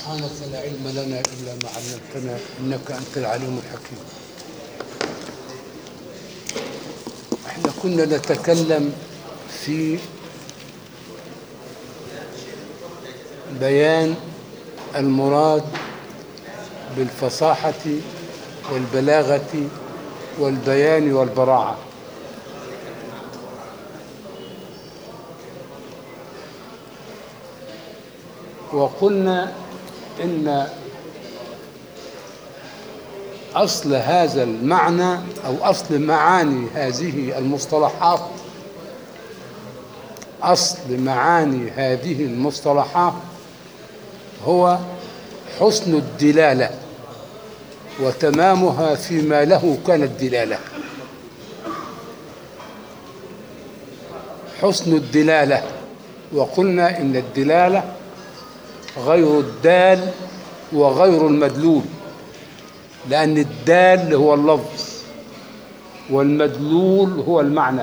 سبحانك لا علم لنا إلا ما علمتنا إنك أنت العليم الحكيم احنا كنا نتكلم في بيان المراد بالفصاحة والبلاغة والبيان والبراعة وقلنا إن أصل هذا المعنى أو أصل معاني هذه المصطلحات أصل معاني هذه المصطلحات هو حسن الدلالة وتمامها فيما له كانت دلالة حسن الدلالة وقلنا إن الدلالة غير الدال وغير المدلول لأن الدال هو اللفظ والمدلول هو المعنى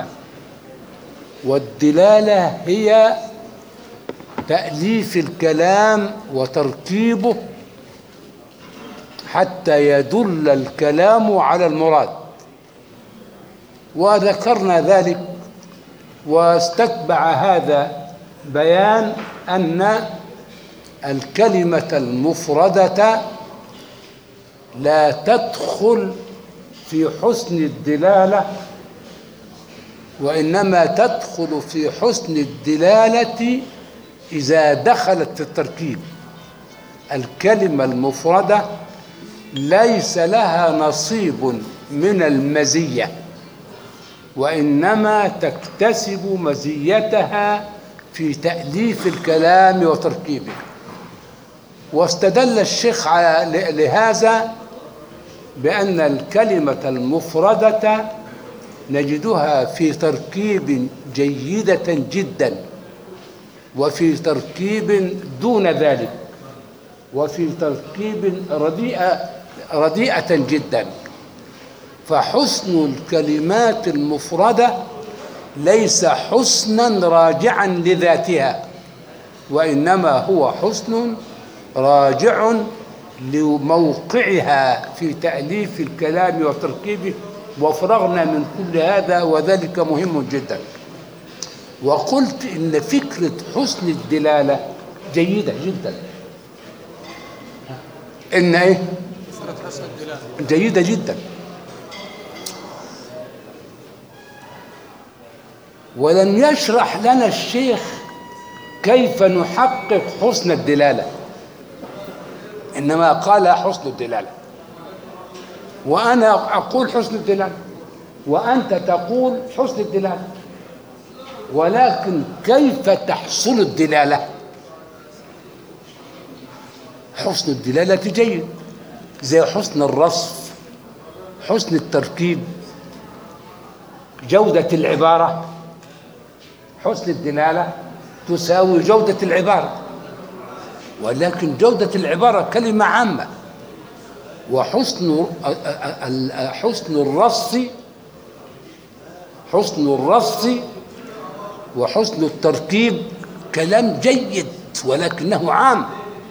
والدلالة هي تأليف الكلام وتركيبه حتى يدل الكلام على المراد وذكرنا ذلك واستتبع هذا بيان أن الكلمة المفردة لا تدخل في حسن الدلالة وإنما تدخل في حسن الدلالة إذا دخلت في التركيب الكلمة المفردة ليس لها نصيب من المزية وإنما تكتسب مزيتها في تأليف الكلام وتركيبه واستدل الشيخ لهذا بأن الكلمة المفردة نجدها في تركيب جيدة جدا وفي تركيب دون ذلك وفي تركيب رديئة رديئة جدا فحسن الكلمات المفردة ليس حسنا راجعا لذاتها وإنما هو حسن راجع لموقعها في تأليف الكلام وتركيبه وفرغنا من كل هذا وذلك مهم جدا وقلت إن فكرة حسن الدلالة جيدة جدا إن إيه؟ جيدة جدا ولم يشرح لنا الشيخ كيف نحقق حسن الدلاله إنما قال حسن الدلالة وأنا أقول حسن الدلالة وأنت تقول حسن الدلالة ولكن كيف تحصل الدلالة حسن الدلالة جيد زي حسن الرصف حسن التركيب جودة العبارة حسن الدلالة تساوي جودة العبارة ولكن جودة العبارة كلمة عامة وحسن حسن الرص حسن الرص وحسن التركيب كلام جيد ولكنه عام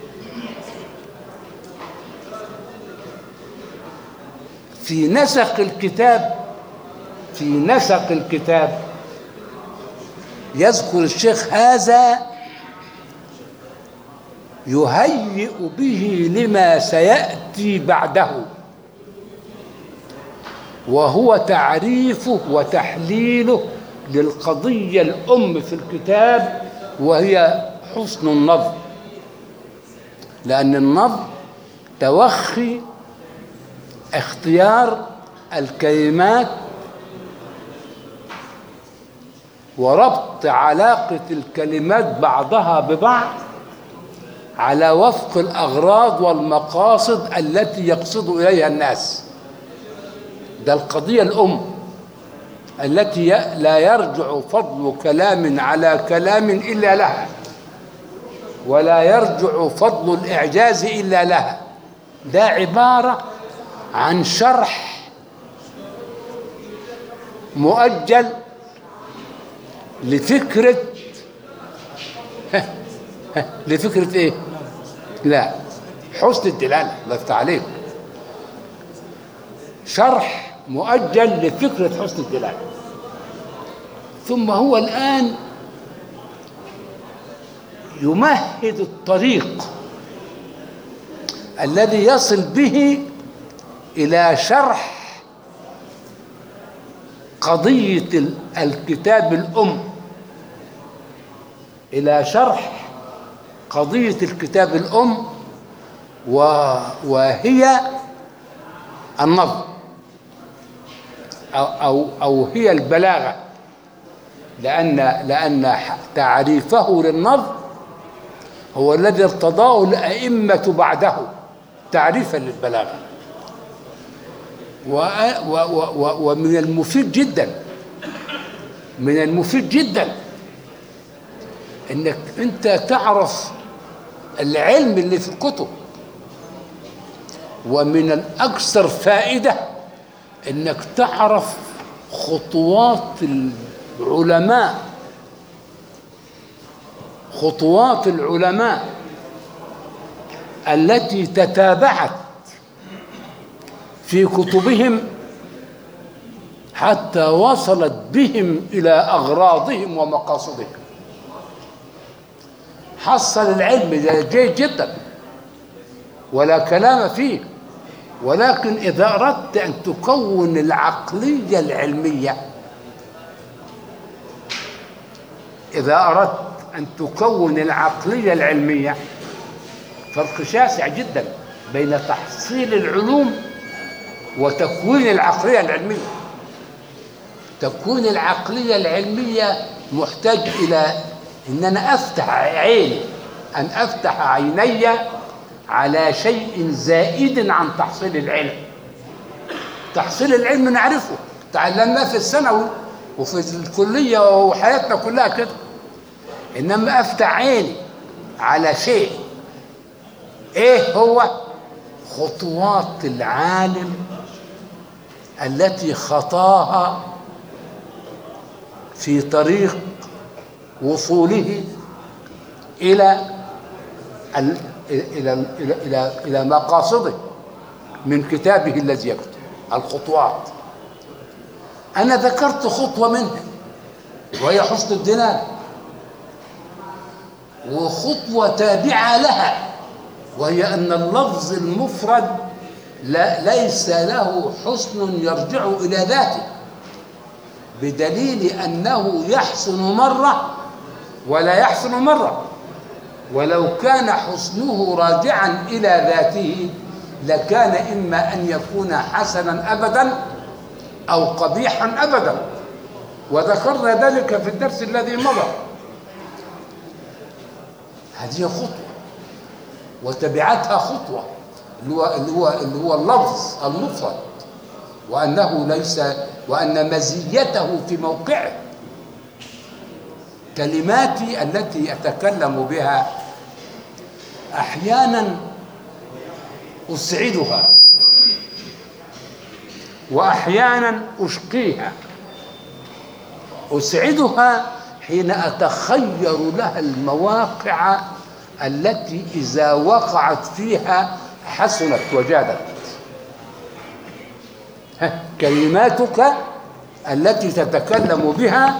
في نسق الكتاب في نسق الكتاب يذكر الشيخ هذا يهيئ به لما سياتي بعده وهو تعريفه وتحليله للقضيه الام في الكتاب وهي حسن النظم لان النظم توخي اختيار الكلمات وربط علاقه الكلمات بعضها ببعض على وفق الأغراض والمقاصد التي يقصد إليها الناس ده القضية الأم التي لا يرجع فضل كلام على كلام إلا لها ولا يرجع فضل الإعجاز إلا لها ده عبارة عن شرح مؤجل لفكرة لفكرة ايه لا حسن الدلاله الله يفتح عليك شرح مؤجل لفكره حسن الدلاله ثم هو الان يمهد الطريق الذي يصل به الى شرح قضيه ال- الكتاب الام الى شرح قضيه الكتاب الام و... وهي النظم أو, أو, أو هي البلاغة لأن لأن تعريفه للنظم هو الذي ارتضاه الأئمة بعده تعريفا للبلاغة و و و و ومن المفيد جدا من المفيد جدا انك انت تعرف العلم اللي في الكتب ومن الاكثر فائده انك تعرف خطوات العلماء خطوات العلماء التي تتابعت في كتبهم حتى وصلت بهم الى اغراضهم ومقاصدهم حصل العلم ده جيد جدا ولا كلام فيه ولكن اذا اردت ان تكون العقليه العلميه اذا اردت ان تكون العقليه العلميه فرق شاسع جدا بين تحصيل العلوم وتكوين العقليه العلميه تكوين العقليه العلميه محتاج الى ان انا افتح عيني ان افتح عيني على شيء زائد عن تحصيل العلم تحصيل العلم نعرفه تعلمناه في الثانوي وفي الكليه وحياتنا كلها كده انما افتح عيني على شيء ايه هو خطوات العالم التي خطاها في طريق وصوله الى ال الى الى الى, إلى مقاصده من كتابه الذي يكتب الخطوات انا ذكرت خطوه منها وهي حسن الدلال وخطوه تابعه لها وهي ان اللفظ المفرد لا ليس له حسن يرجع الى ذاته بدليل انه يحسن مره ولا يحسن مره ولو كان حسنه راجعا الى ذاته لكان اما ان يكون حسنا ابدا او قبيحا ابدا وذكرنا ذلك في الدرس الذي مضى هذه خطوه وتبعتها خطوه اللي هو اللي هو اللي هو اللفظ المفرد وانه ليس وان مزيته في موقعه كلماتي التي اتكلم بها احيانا اسعدها واحيانا اشقيها اسعدها حين اتخير لها المواقع التي اذا وقعت فيها حسنت وجادت كلماتك التي تتكلم بها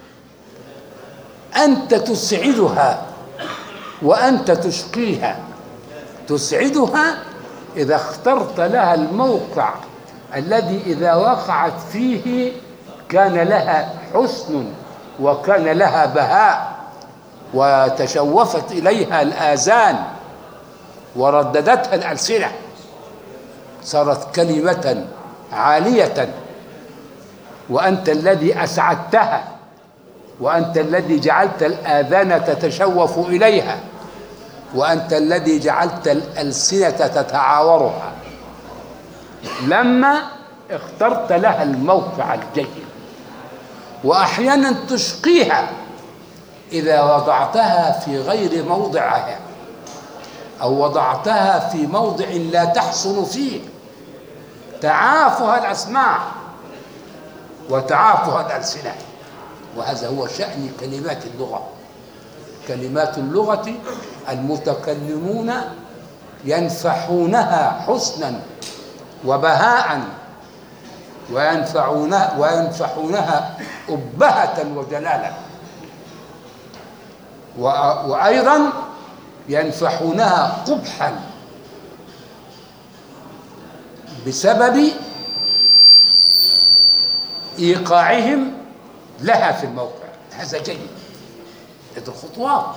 انت تسعدها وانت تشقيها تسعدها اذا اخترت لها الموقع الذي اذا وقعت فيه كان لها حسن وكان لها بهاء وتشوفت اليها الاذان ورددتها الالسنه صارت كلمه عاليه وانت الذي اسعدتها وانت الذي جعلت الاذان تتشوف اليها وانت الذي جعلت الالسنه تتعاورها لما اخترت لها الموقع الجيد واحيانا تشقيها اذا وضعتها في غير موضعها او وضعتها في موضع لا تحصل فيه تعافها الاسماع وتعافها الالسنه وهذا هو شأن كلمات اللغة كلمات اللغة المتكلمون ينفحونها حسنا وبهاء وينفعونها وينفحونها أبهة وجلالا و- وأيضا ينفحونها قبحا بسبب ايقاعهم لها في الموقع هذا جيد هذه الخطوات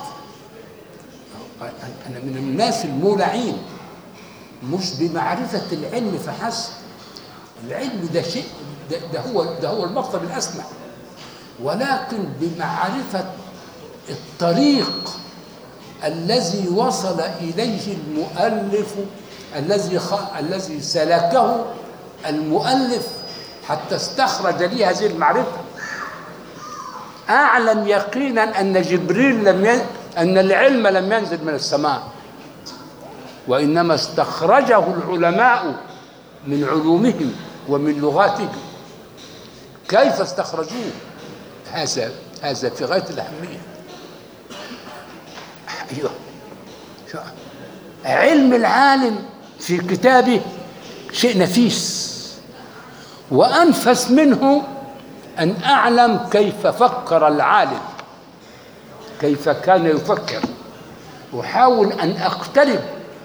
انا من الناس المولعين مش بمعرفه العلم فحسب العلم ده شيء ده, ده هو ده هو المطلب الاسمى ولكن بمعرفه الطريق الذي وصل اليه المؤلف الذي خ... الذي سلكه المؤلف حتى استخرج لي هذه المعرفه اعلم يقينا ان جبريل لم ين... ان العلم لم ينزل من السماء وانما استخرجه العلماء من علومهم ومن لغاتهم كيف استخرجوه هذا هذا في غايه الاهميه ايوه شو- علم العالم في كتابه شيء نفيس وانفس منه ان اعلم كيف فكر العالم كيف كان يفكر احاول ان اقترب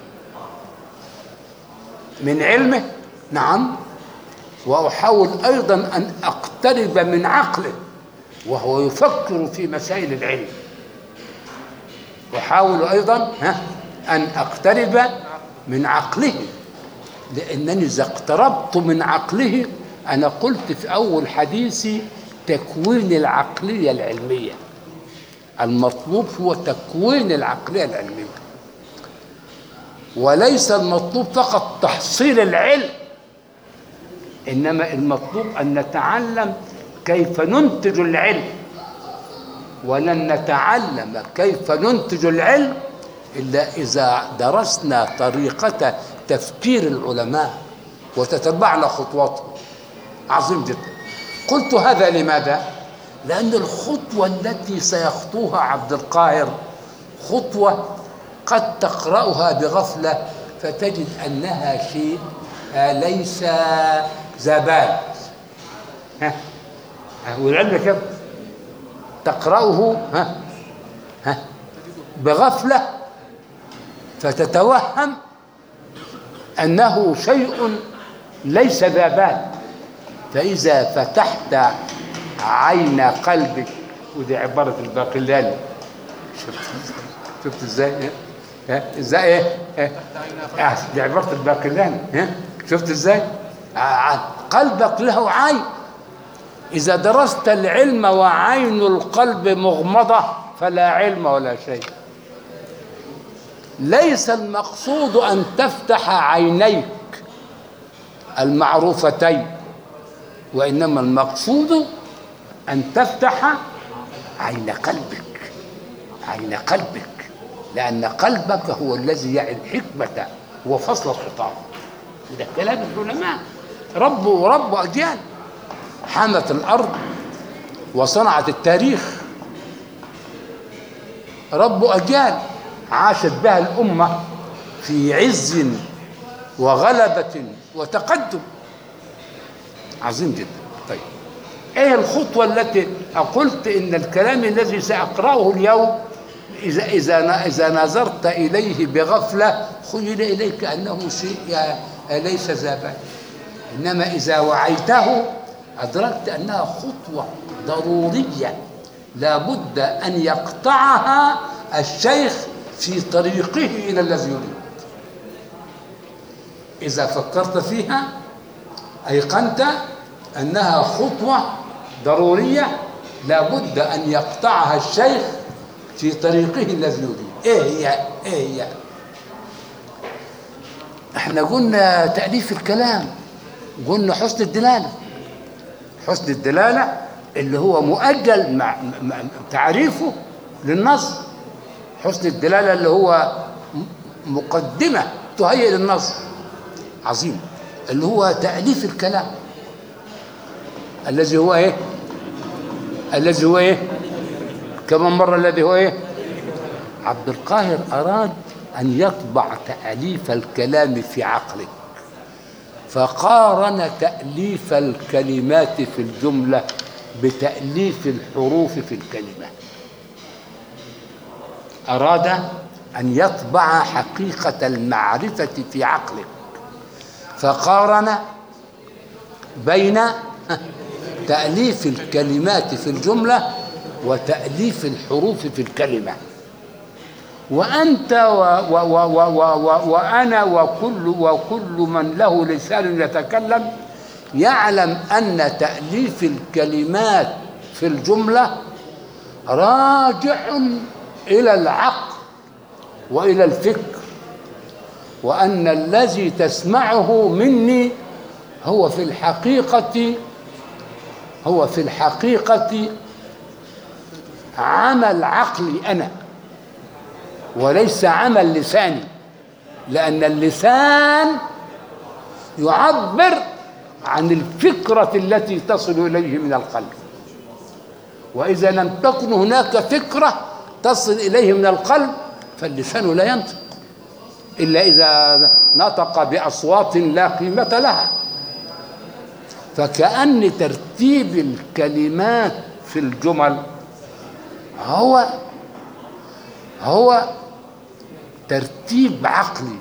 من علمه نعم واحاول ايضا ان اقترب من عقله وهو يفكر في مسائل العلم احاول ايضا ها ان اقترب من عقله لانني اذا اقتربت من عقله انا قلت في اول حديثي تكوين العقليه العلميه المطلوب هو تكوين العقليه العلميه وليس المطلوب فقط تحصيل العلم انما المطلوب ان نتعلم كيف ننتج العلم ولن نتعلم كيف ننتج العلم الا اذا درسنا طريقه تفكير العلماء وتتبعنا خطواتهم عظيم جدا قلت هذا لماذا لان الخطوه التي سيخطوها عبد القاهر خطوه قد تقراها بغفله فتجد انها شيء آه، ليس زبال ها ها، والعلم كم تقرأه ها ها بغفلة فتتوهم أنه شيء ليس ذا بال فإذا فتحت عين قلبك ودي عبارة الباقلاني شفت شفت ازاي ها ازاي ايه ها؟ آه، دي عبارة الباقلاني ها شفت ازاي آه، قلبك له عين إذا درست العلم وعين القلب مغمضة فلا علم ولا شيء ليس المقصود أن تفتح عينيك المعروفتين وإنما المقصود أن تفتح عين قلبك عين قلبك لأن قلبك هو الذي يعي الحكمة وفصل الخطاب وده كلام العلماء ربوا ربوا أجيال حمت الأرض وصنعت التاريخ رب أجيال عاشت بها الأمة في عز وغلبة وتقدم عظيم جدا طيب ايه الخطوة التي قلت ان الكلام الذي سأقرأه اليوم إذا إذا إذا نظرت إليه بغفلة خيل إليك أنه شيء ليس ذا بال إنما إذا وعيته أدركت أنها خطوة ضرورية لا بد أن يقطعها الشيخ في طريقه إلى الذي يريد إذا فكرت فيها أيقنت أنها خطوة ضرورية لا بد أن يقطعها الشيخ في طريقه الذي يريد إيه هي إيه هي احنا قلنا تأليف الكلام قلنا حسن الدلالة حسن الدلالة اللي هو مؤجل مع مع تعريفه للنص حسن الدلالة اللي هو مقدمة تهيئ للنص عظيم اللي هو تأليف الكلام الذي هو ايه الذي هو ايه كمان مرة الذي هو ايه عبد القاهر أراد أن يطبع تأليف الكلام في عقلك فقارن تأليف الكلمات في الجملة بتأليف الحروف في الكلمة أراد أن يطبع حقيقة المعرفة في عقلك فقارن بين تأليف الكلمات في الجملة وتأليف الحروف في الكلمة وأنت و و و و و و وأنا وكل وكل من له لسان يتكلم يعلم أن تأليف الكلمات في الجملة راجع إلى العقل وإلى الفكر وأن الذي تسمعه مني هو في الحقيقة هو في الحقيقة عمل عقلي أنا وليس عمل لساني لأن اللسان يعبر عن الفكرة التي تصل إليه من القلب وإذا لم تكن هناك فكرة تصل إليه من القلب فاللسان لا ينطق إلا إذا نطق بأصوات لا قيمة لها فكأن ترتيب الكلمات في الجمل هو هو ترتيب عقلي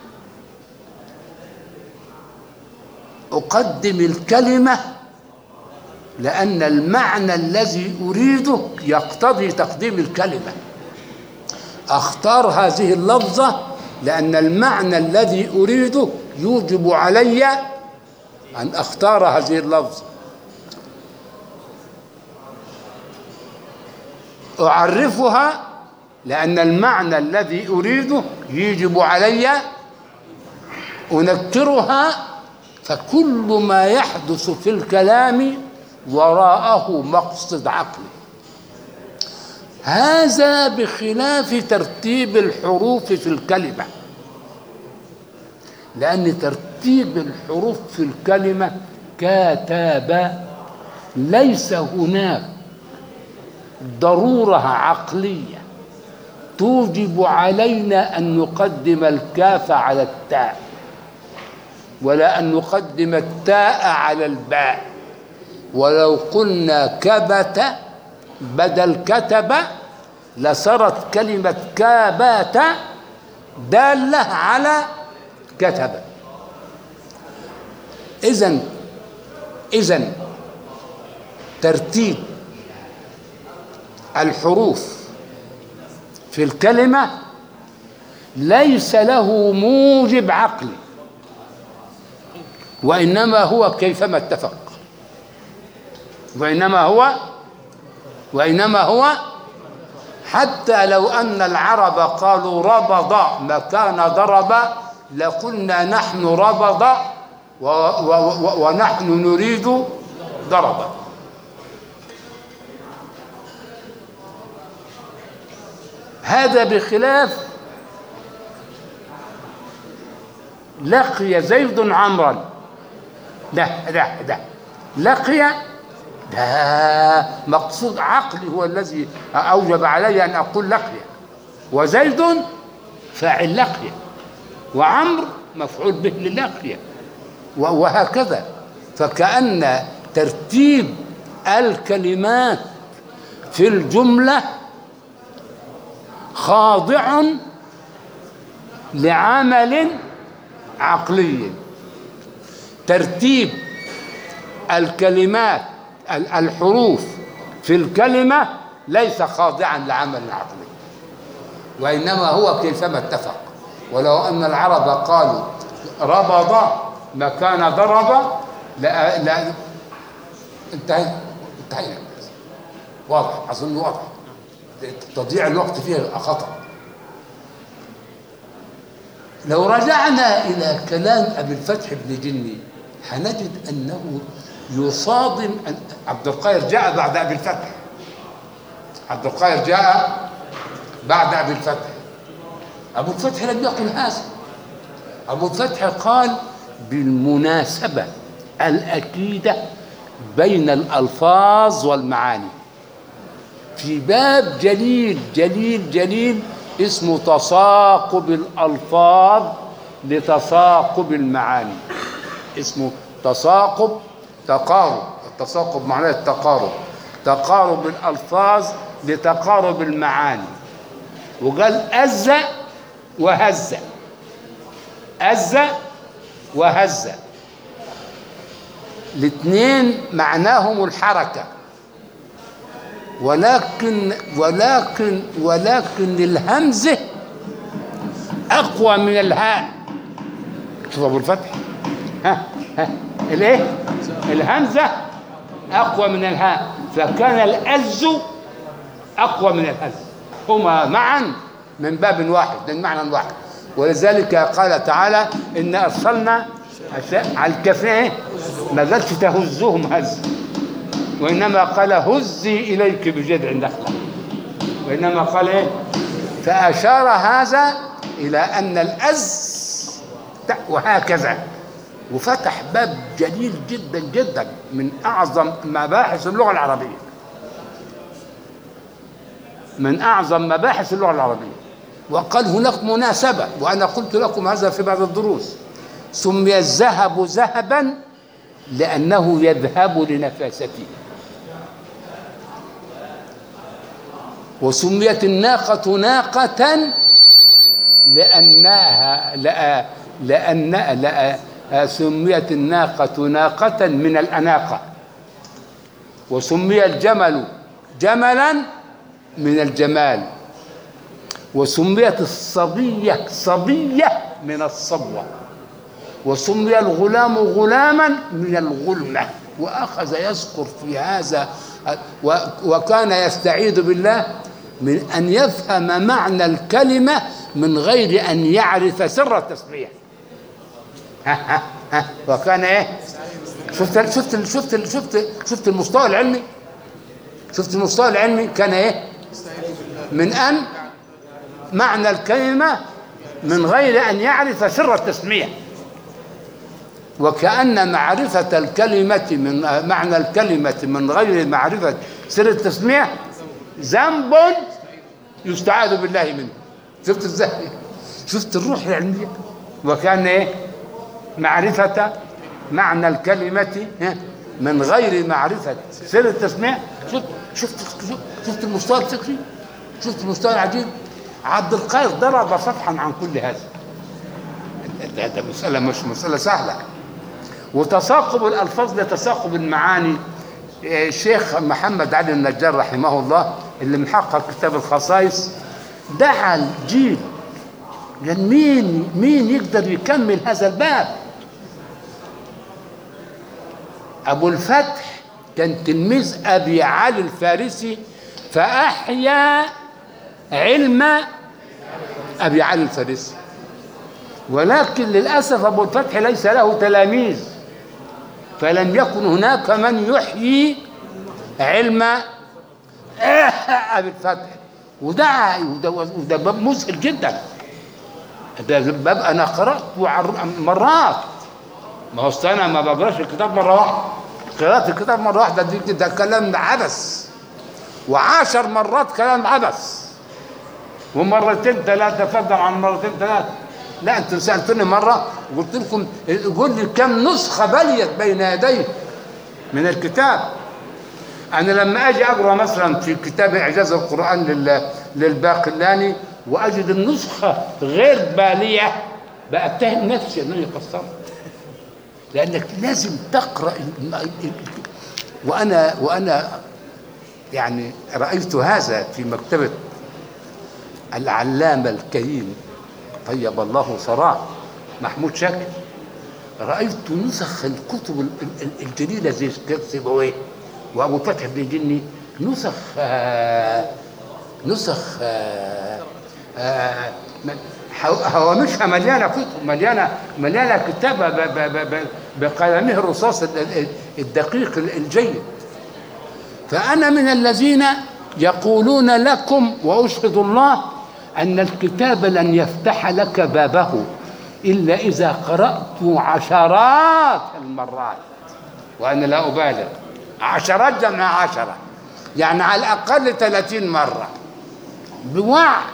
أقدم الكلمة لأن المعنى الذي أريده يقتضي تقديم الكلمة أختار هذه اللفظة لأن المعنى الذي أريده يوجب علي أن أختار هذه اللفظة أعرفها لأن المعنى الذي أريده يجب علي أنكرها فكل ما يحدث في الكلام وراءه مقصد عقلي هذا بخلاف ترتيب الحروف في الكلمة لأن ترتيب الحروف في الكلمة كتب ليس هناك ضرورة عقلية توجب علينا أن نقدم الكاف على التاء ولا أن نقدم التاء على الباء ولو قلنا كبت بدل كتب لصارت كلمة كابات دالة على كتب إذا إذا ترتيب الحروف في الكلمة ليس له موجب عقلي وإنما هو كيفما اتفق وإنما هو وإنما هو حتى لو أن العرب قالوا ربض مكان ضرب لقلنا نحن ربض و و و ونحن نريد ضرب هذا بخلاف لقي زيد عمرا ده ده ده لقي ده مقصود عقلي هو الذي أوجب علي أن أقول لقي وزيد فاعل لقي وعمر مفعول به للقي وهكذا فكأن ترتيب الكلمات في الجملة خاضع لعمل عقلي ترتيب الكلمات الحروف في الكلمة ليس خاضعا لعمل عقلي وإنما هو كيفما اتفق ولو أن العرب قالوا ربض مكان ضرب لا لا انتهينا انتهينا واضح أظن واضح تضييع الوقت فيها خطأ لو رجعنا إلى كلام أبي الفتح بن جني هنجد أنه يصادم عبد القاهر جاء بعد أبي الفتح عبد القاهر جاء بعد أبي الفتح أبو الفتح لم يقل هذا أبو الفتح قال بالمناسبة الأكيدة بين الألفاظ والمعاني في باب جليل جليل جليل اسمه تساقب الألفاظ لتساقب المعاني اسمه تساقب تقارب التساقب معناه التقارب تقارب الألفاظ لتقارب المعاني وقال أز وهز أز وهز الاثنين معناهم الحركة ولكن ولكن ولكن الهمزة أقوى من الهاء شوف أبو الفتح ها ها الإيه؟ الهمزة أقوى من الهاء فكان الأز أقوى من الهز هما معا من باب واحد من معنى واحد ولذلك قال تعالى إن أرسلنا على الكفاء ما قالش تهزهم هز وإنما قال هزي إليك بجذع النخلة وإنما قال إيه فأشار هذا إلى أن الأز وهكذا وفتح باب جليل جدا جدا من أعظم مباحث اللغة العربية من أعظم مباحث اللغة العربية وقال هناك مناسبة وأنا قلت لكم هذا في بعض الدروس سمي الذهب ذهبا لأنه يذهب لنفاسته وسميت الناقة ناقة لأنها لأ لأن لأ سميت الناقة ناقة من الأناقة وسمي الجمل جملا من الجمال وسميت الصبية صبية من الصبوة وسمي الغلام غلاما من الغلمة وأخذ يذكر في هذا وكان يستعيذ بالله من أن يفهم معنى الكلمة من غير أن يعرف سر التسمية ها ها ها وكان ايه شفت شفت شفت شفت شفت المستوى العلمي شفت المستوى العلمي كان ايه من ان معنى الكلمه من غير ان يعرف سر التسميه وكأن معرفة الكلمة من معنى الكلمة من غير معرفة سر التسمية ذنب يستعاذ بالله منه شفت ازاي شفت الروح العلمية وكان ايه معرفة معنى الكلمة من غير معرفة سر التسمية شفت شفت شفت, شفت المستوى الفكري شفت المستوى العجيب عبد القادر ضرب صفحا عن كل هذا ده, ده مسألة مش مسألة سهلة وتساقب الألفاظ لتساقب المعاني الشيخ محمد علي النجار رحمه الله اللي محقق كتاب الخصائص دعا الجيل قال مين مين يقدر يكمل هذا الباب ابو الفتح كان تلميذ ابي علي الفارسي فاحيا علم ابي علي الفارسي ولكن للاسف ابو الفتح ليس له تلاميذ فلم يكن هناك من يحيي علم ابي الفتح وده وده باب مذهل جدا ده باب انا قراته مرات ما هو انا ما بقراش الكتاب مره واحده قراءة الكتاب مرة واحدة دي ده كلام عبث وعشر مرات كلام عبث ومرتين ثلاثة فضل عن مرتين ثلاثة لا انتم سألتوني مرة قلت لكم قول لي كم نسخة بليت بين يدي من الكتاب أنا لما أجي أقرأ مثلا في كتاب إعجاز القرآن لل... للباقلاني وأجد النسخة غير بالية بأتهم نفسي أنني قصرت لأنك لازم تقرأ وأنا وأنا يعني رأيت هذا في مكتبة العلامة الكريم طيب الله ثراه محمود شاكر رأيت نسخ الكتب الجليلة زي سيبويه وأبو فتح بن جني نسخ آه نسخ آه آه هوامشها مليانه كتب مليانه مليانه كتابه بقلمه الرصاص الدقيق الجيد فانا من الذين يقولون لكم واشهد الله ان الكتاب لن يفتح لك بابه الا اذا قراته عشرات المرات وانا لا ابالغ عشرات جمع عشره يعني على الاقل ثلاثين مره بوعي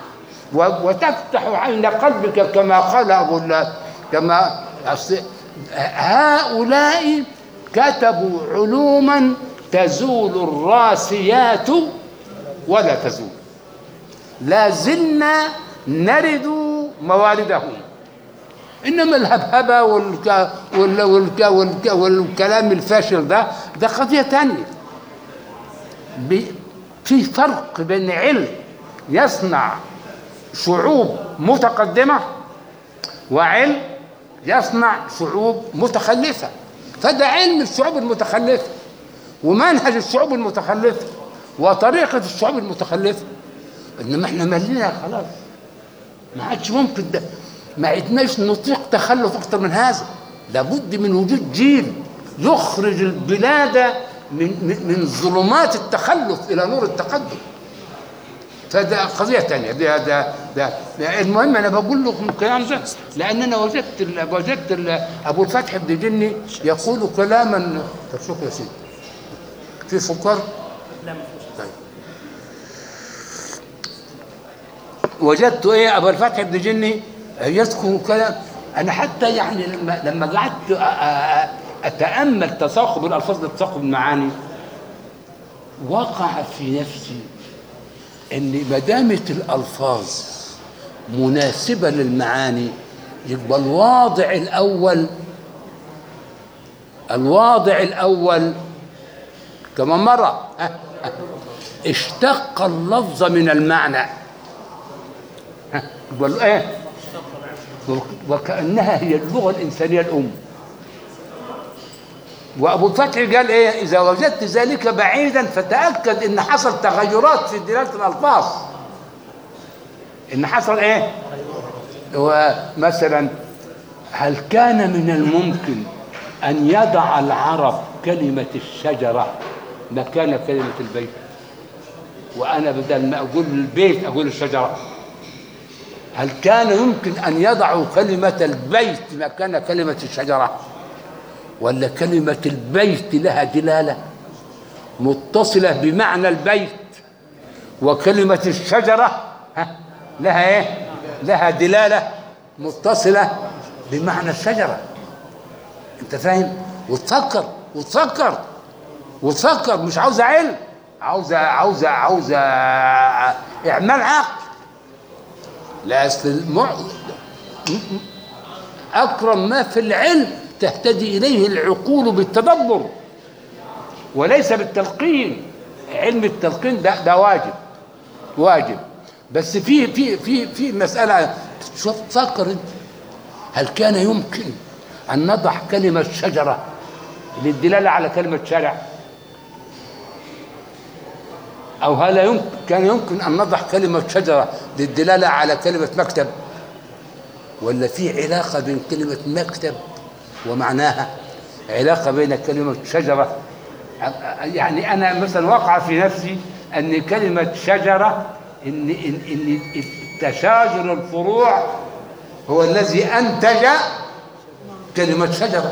و- وتفتح عين قلبك كما قال أبو الله كما أصل- هؤلاء كتبوا علوما تزول الراسيات ولا تزول لا زلنا نرد مواردهم انما الهبهبه والك... وال... والك... والك... والكلام الفاشل ده ده قضيه ثانيه ب... في فرق بين علم يصنع شعوب متقدمه وعلم يصنع شعوب متخلفه فده علم الشعوب المتخلفه ومنهج الشعوب المتخلفه وطريقه الشعوب المتخلفه انما احنا ملينا خلاص ما عادش ممكن ده ما عدناش نطيق تخلف اكتر من هذا لابد من وجود جيل يخرج البلاد من من من ظلمات التخلف الى نور التقدم فده قضيه ثانيه ده ده ده ده المهم انا بقول لكم الكلام ده لان انا وجدت ال- وجدت ال- ابو الفتح بن جني يقول كلاما طب شكرا يا سيدي في سكر؟ لا ما فيهوش طيب وجدت ايه ابو الفتح بن جني يذكر كلام انا حتى يعني لما لما قعدت أ- أ- اتامل تساقب الالفاظ لتساقب المعاني وقع في نفسي ان ما دامت الالفاظ مناسبه للمعاني يبقى الواضع الاول الواضع الاول كما مرة ها، ها. اشتق اللفظ من المعنى ها، يقول ايه وكأنها هي اللغة الإنسانية الأم وأبو الفتح قال إيه إذا وجدت ذلك بعيدا فتأكد إن حصل تغيرات في دلالة الألفاظ إن حصل إيه ومثلا هل كان من الممكن أن يضع العرب كلمة الشجرة مكان كلمة البيت وأنا بدل ما أقول البيت أقول الشجرة هل كان يمكن أن يضعوا كلمة البيت مكان كلمة الشجرة ولا كلمة البيت لها دلالة متصلة بمعنى البيت وكلمة الشجرة ها، لها ايه لها دلالة متصلة بمعنى الشجرة انت فاهم وتفكر وتفكر وتفكر مش عاوزة علم عاوزة عاوزة عاوزة إعمال عقل لا أصل المع... أكرم ما في العلم تهتدي إليه العقول بالتدبر وليس بالتلقين علم التلقين ده, ده واجب واجب بس في في في في مسألة شوف فكر انت هل كان يمكن أن نضع كلمة شجرة للدلالة على كلمة شارع أو هل يمكن كان يمكن أن نضع كلمة شجرة للدلالة على كلمة مكتب ولا في علاقة بين كلمة مكتب ومعناها علاقة بين كلمة شجرة يعني أنا مثلا وقع في نفسي أن كلمة شجرة إن إن إن تشاجر الفروع هو الذي أنتج كلمة شجرة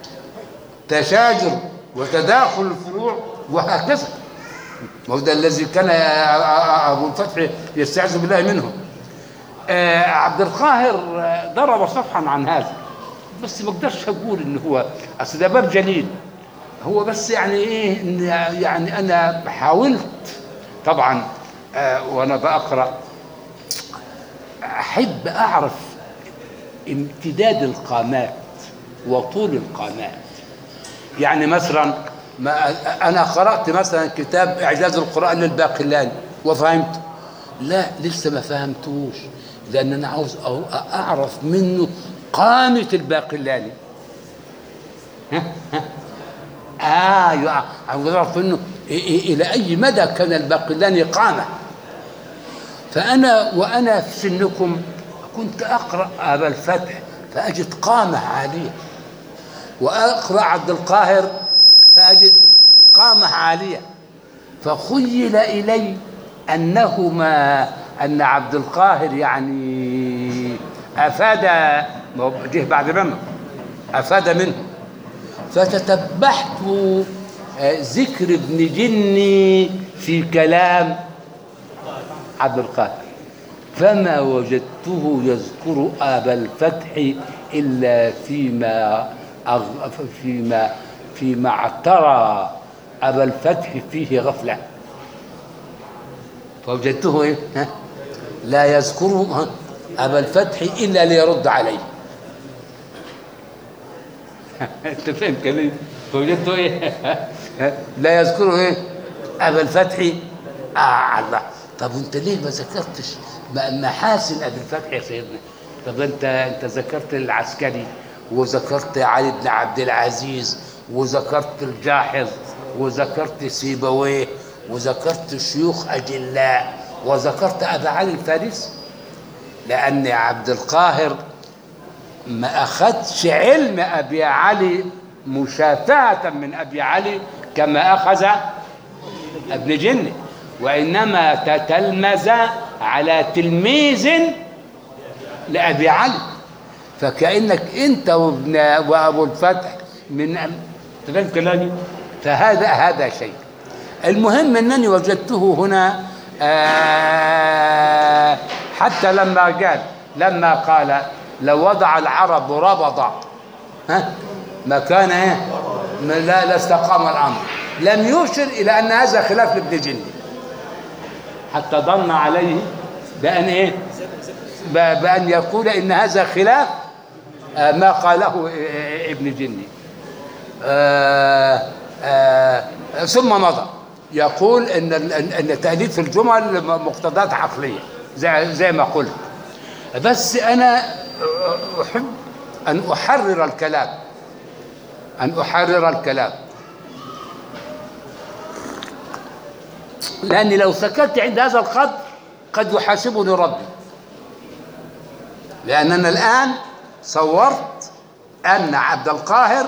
تشاجر وتداخل الفروع وهكذا وهو ده الذي كان أبو الفتح يستعذ بالله منه آه عبد القاهر آه، ضرب صفحا عن هذا بس ما اقدرش اقول ان هو اصل ده باب جليل هو بس يعني ايه إن يعني انا حاولت طبعا آه وانا بقرا احب اعرف امتداد القامات وطول القامات يعني مثلا ما انا قرات مثلا كتاب اعجاز القران للباقلاني وفهمت لا لسه ما فهمتوش لان انا عاوز أو- اعرف منه قامه الباقلاني ها ها اه يع- عاوز اعرف منه إيه- إيه- الى اي مدى كان الباقلاني قامه فانا وانا في سنكم كنت اقرا ابا الفتح فاجد قامه عاليه واقرا عبد القاهر فاجد قامه عاليه فخيل الي انهما ان عبد القاهر يعني افاد ما هو جه بعد منه افاد منه فتتبعت آه، ذكر ابن جني في كلام عبد القاهر فما وجدته يذكر أبا الفتح إلا فيما أغ... فيما فيما اعترى أبا الفتح فيه غفلة فوجدته إيه؟ ها؟ لا يذكر ها؟ أبا الفتح إلا ليرد عليه انت فاهم كلامي فوجدته ايه لا يذكره ايه ابا الفتح اه الله طب وانت ليه ما ذكرتش م- محاسن ابي الفتح يا سيدنا طب انت انت ذكرت العسكري وذكرت علي بن عبد العزيز وذكرت الجاحظ وذكرت سيبويه وذكرت شيوخ اجلاء وذكرت ابا علي الفارسي لان عبد القاهر ما أخذش علم أبي علي مشافهة من أبي علي كما أخذ ابن جني وإنما تتلمذ على تلميذ لأبي علي فكأنك أنت وابن وأبو الفتح من تفهم كلامي فهذا هذا شيء المهم أنني وجدته هنا آه حتى لما قال لما قال لو وضع العرب ربض ها مكان ايه ما- لا لاستقام الامر لم يشر الى ان هذا خلاف لابن جندي حتى ظن عليه بان ايه ب- بان يقول ان هذا خلاف آه، ما قاله آه، ابن جندي آه، آه، ثم مضى يقول ان ال- ان إن تاليف الجمل مقتضيات عقليه زي زي ما قلت بس انا احب ان احرر الكلام ان احرر الكلام لاني لو سكت عند هذا القدر قد يحاسبني ربي لاننا الان صورت ان عبد القاهر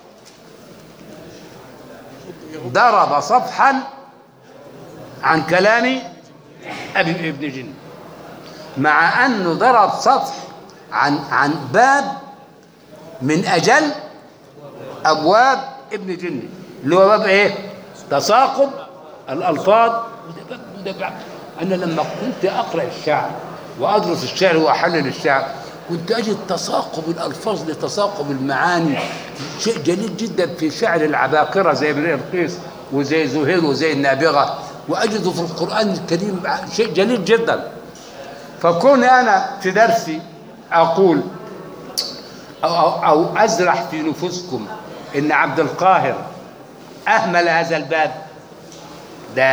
ضرب صفحا عن كلام ابي ابن جن مع انه ضرب صفح عن عن باب من اجل ابواب ابن جني اللي هو باب ايه تساقط الالفاظ وده باب وده باب انا لما كنت اقرا الشعر وادرس الشعر واحلل الشعر كنت اجد تساقب الالفاظ لتساقب المعاني شيء جليل جدا في شعر العباقره زي ابن القيس وزي زهير وزي النابغه واجده في القران الكريم شيء جليل جدا فكوني انا في درسي اقول أو, أو, أو أزرع في نفوسكم إن عبد القاهر أهمل هذا الباب ده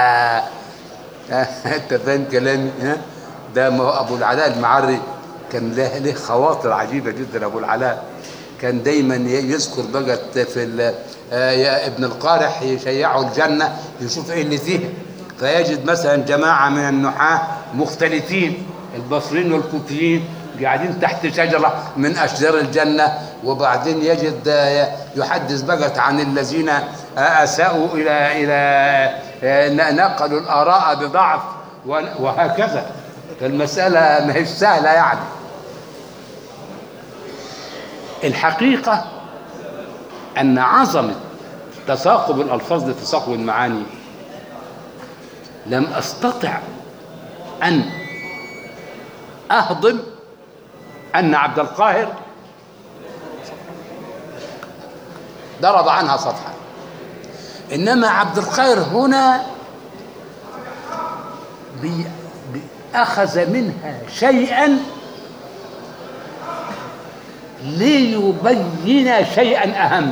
أنت فاهم كلامي ها؟ ده ما هو أبو العلاء المعري كان له له خواطر عجيبة جدا أبو العلاء كان دايما ي- يذكر بقى في ال- آه، يا ابن القارح يشيعه الجنة يشوف ايه اللي فيها فيجد مثلا جماعة من النحاة مختلفين البصريين والكوفيين قاعدين تحت شجرة من أشجار الجنة وبعدين يجد آه، يحدث بقى عن الذين آه، أساءوا إلى إلى آه، ن- نقلوا الآراء بضعف و- وهكذا فالمسألة ما هيش سهلة يعني الحقيقة أن عظمة تساقب الألفاظ لتساقب المعاني لم أستطع أن أهضم أن عبد القاهر ضرب عنها صفحة إنما عبد القاهر هنا بي بي أخذ منها شيئا ليبين شيئا أهم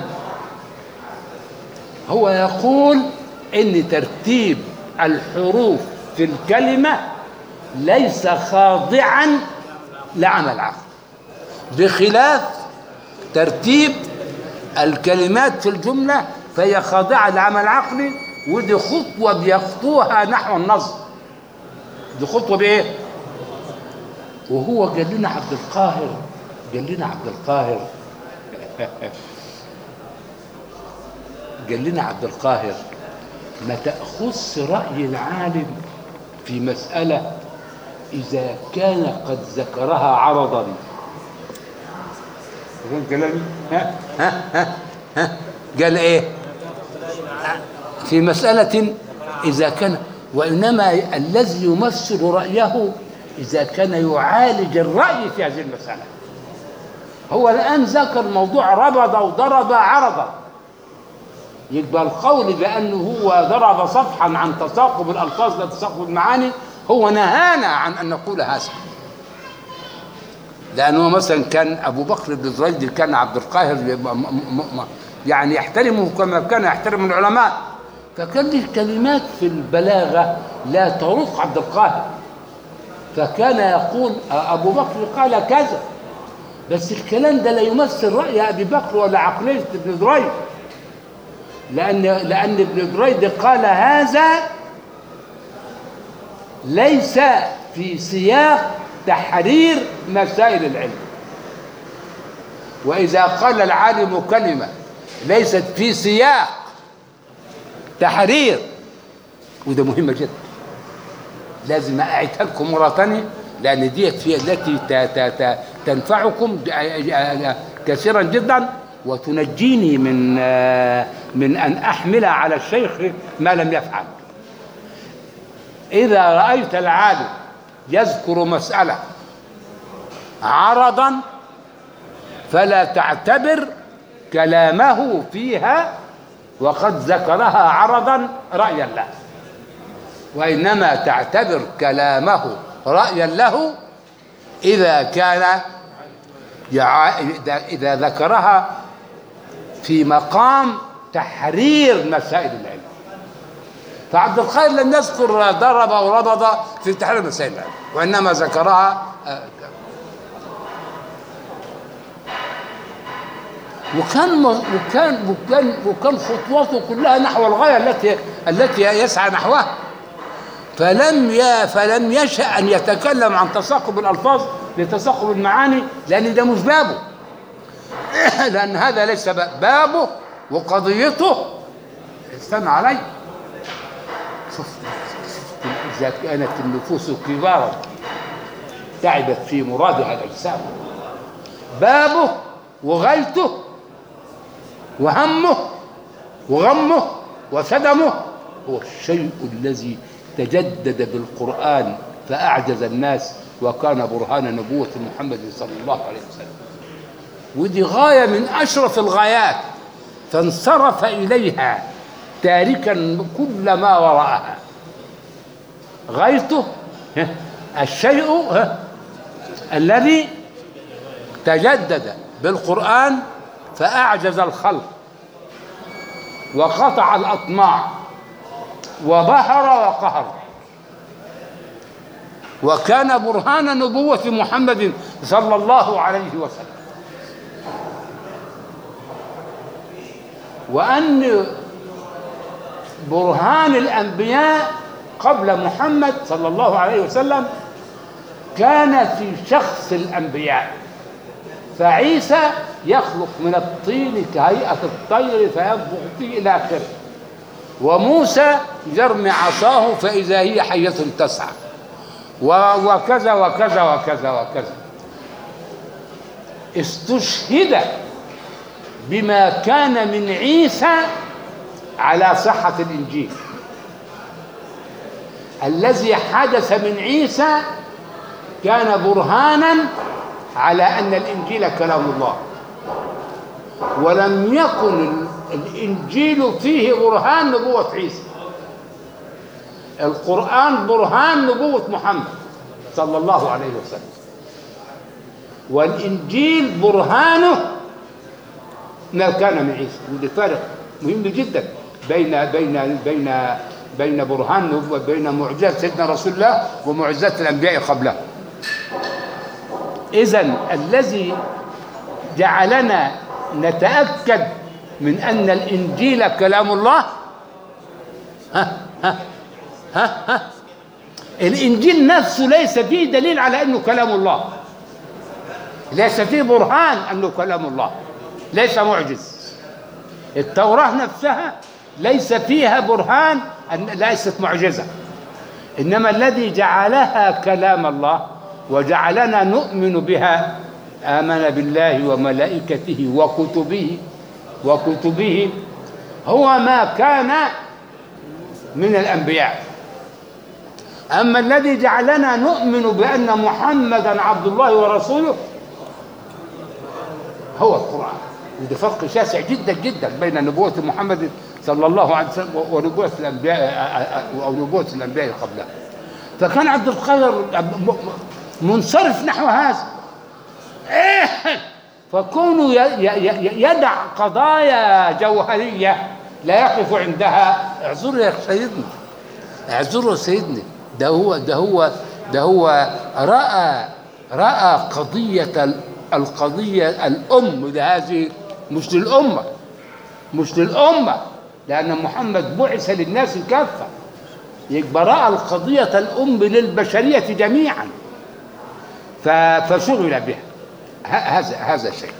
هو يقول إن ترتيب الحروف في الكلمة ليس خاضعا لعمل عقل بخلاف ترتيب الكلمات في الجملة فهي خاضعة لعمل عقلي ودي خطوة بيخطوها نحو النظم دي خطوة بإيه؟ وهو قال لنا عبد القاهر قال لنا عبد القاهر قال لنا عبد القاهر ما تأخذش رأي العالم في مسألة إذا كان قد ذكرها عرضا فهمت كلامي؟ ها ها ها ها قال إيه؟ في مسألة إذا كان وإنما الذي يمثل رأيه إذا كان يعالج الرأي في هذه المسألة هو الآن ذكر موضوع ربض وضرب عرضا يبقى القول بأنه هو ضرب صفحا عن تثاقب الألفاظ لا تثاقب المعاني هو نهانا عن أن نقول هذا لأنه مثلا كان أبو بكر بن زريد كان عبد القاهر م- م- م- يعني يحترمه كما كان يحترم العلماء فكان له كلمات في البلاغة لا تروق عبد القاهر فكان يقول أبو بكر قال كذا بس الكلام ده لا يمثل رأي أبي بكر ولا عقلية ابن دريد لأن لأن ابن دريد قال هذا ليس في سياق تحرير مسائل العلم وإذا قال العالم كلمة ليست في سياق تحرير وده مهمة جدا لازم أعيدها لكم مرة ثانية لأن ديت هي التي ت- ت- ت- تنفعكم كثيرا جدا وتنجيني من من أن أحمل على الشيخ ما لم يفعل إذا رأيت العالم يذكر مسألة عرضا فلا تعتبر كلامه فيها وقد ذكرها عرضا رأيا له وإنما تعتبر كلامه رأيا له إذا كان يع... إذا- إذا ذكرها في مقام تحرير مسائل العلم فعبد الخير لم يذكر ضرب وربض في تحرير مسائل العلم وإنما ذكرها آه، وكان وكان وكان وكان خطواته كلها نحو الغايه التي التي يسعى نحوها فلم ي... فلم يشأ ان يتكلم عن تثاقب الالفاظ لتثاقب المعاني لان ده مش بابه لان هذا ليس ب- بابه وقضيته استمع علي شوف اذا كانت النفوس كبارا تعبت في مرادها الاجسام بابه وغايته وهمه وغمه وسدمه هو الشيء الذي تجدد بالقرآن فأعجز الناس وكان برهان نبوة محمد صلى الله عليه وسلم ودي غاية من أشرف الغايات فانصرف إليها تاركا كل ما وراءها غايته ها، الشيء ها، الذي تجدد بالقرآن فأعجز الخلق وقطع الأطماع وبهر وقهر وكان برهان نبوة محمد صلى الله عليه وسلم وأن برهان الأنبياء قبل محمد صلى الله عليه وسلم كان في شخص الأنبياء فعيسى يخلق من الطين كهيئة الطير فينفخ فيه إلى آخره وموسى يرمي عصاه فإذا هي حية تسعى و- وكذا وكذا وكذا وكذا استشهد بما كان من عيسى على صحة الإنجيل الذي حدث من عيسى كان برهانا على أن الإنجيل كلام الله ولم يكن الإنجيل فيه برهان نبوة عيسى القرآن برهان نبوة محمد صلى الله عليه وسلم والإنجيل برهانه ما كان من عيسى ودي فرق مهم جدا بين بين بين بين برهان نبوة بين معجزة سيدنا رسول الله ومعجزات الأنبياء قبله إذا الذي جعلنا نتأكد من أن الإنجيل كلام الله ها ها ها ها الإنجيل نفسه ليس فيه دليل على أنه كلام الله ليس فيه برهان أنه كلام الله ليس معجز التوراة نفسها ليس فيها برهان أن ليست معجزة إنما الذي جعلها كلام الله وجعلنا نؤمن بها آمن بالله وملائكته وكتبه وكتبه هو ما كان من الأنبياء أما الذي جعلنا نؤمن بأن محمدا عبد الله ورسوله هو القرآن وده فرق شاسع جدا جدا بين نبوة محمد صلى الله عليه وسلم ونبوة الأنبياء أو نبوة الأنبياء قبله فكان عبد القادر منصرف نحو هذا فكونه ي- ي- ي- يدع قضايا جوهرية لا يقف عندها اعذروا يا سيدنا اعذروا يا سيدنا ده هو ده هو ده هو رأى رأى قضية ال- القضية الأم لهذه مش للأمة مش للأمة لأن محمد بعث للناس كافة يبقى رأى القضية الأم للبشرية جميعا ف- فشغل بها ه- هذا هذا شيء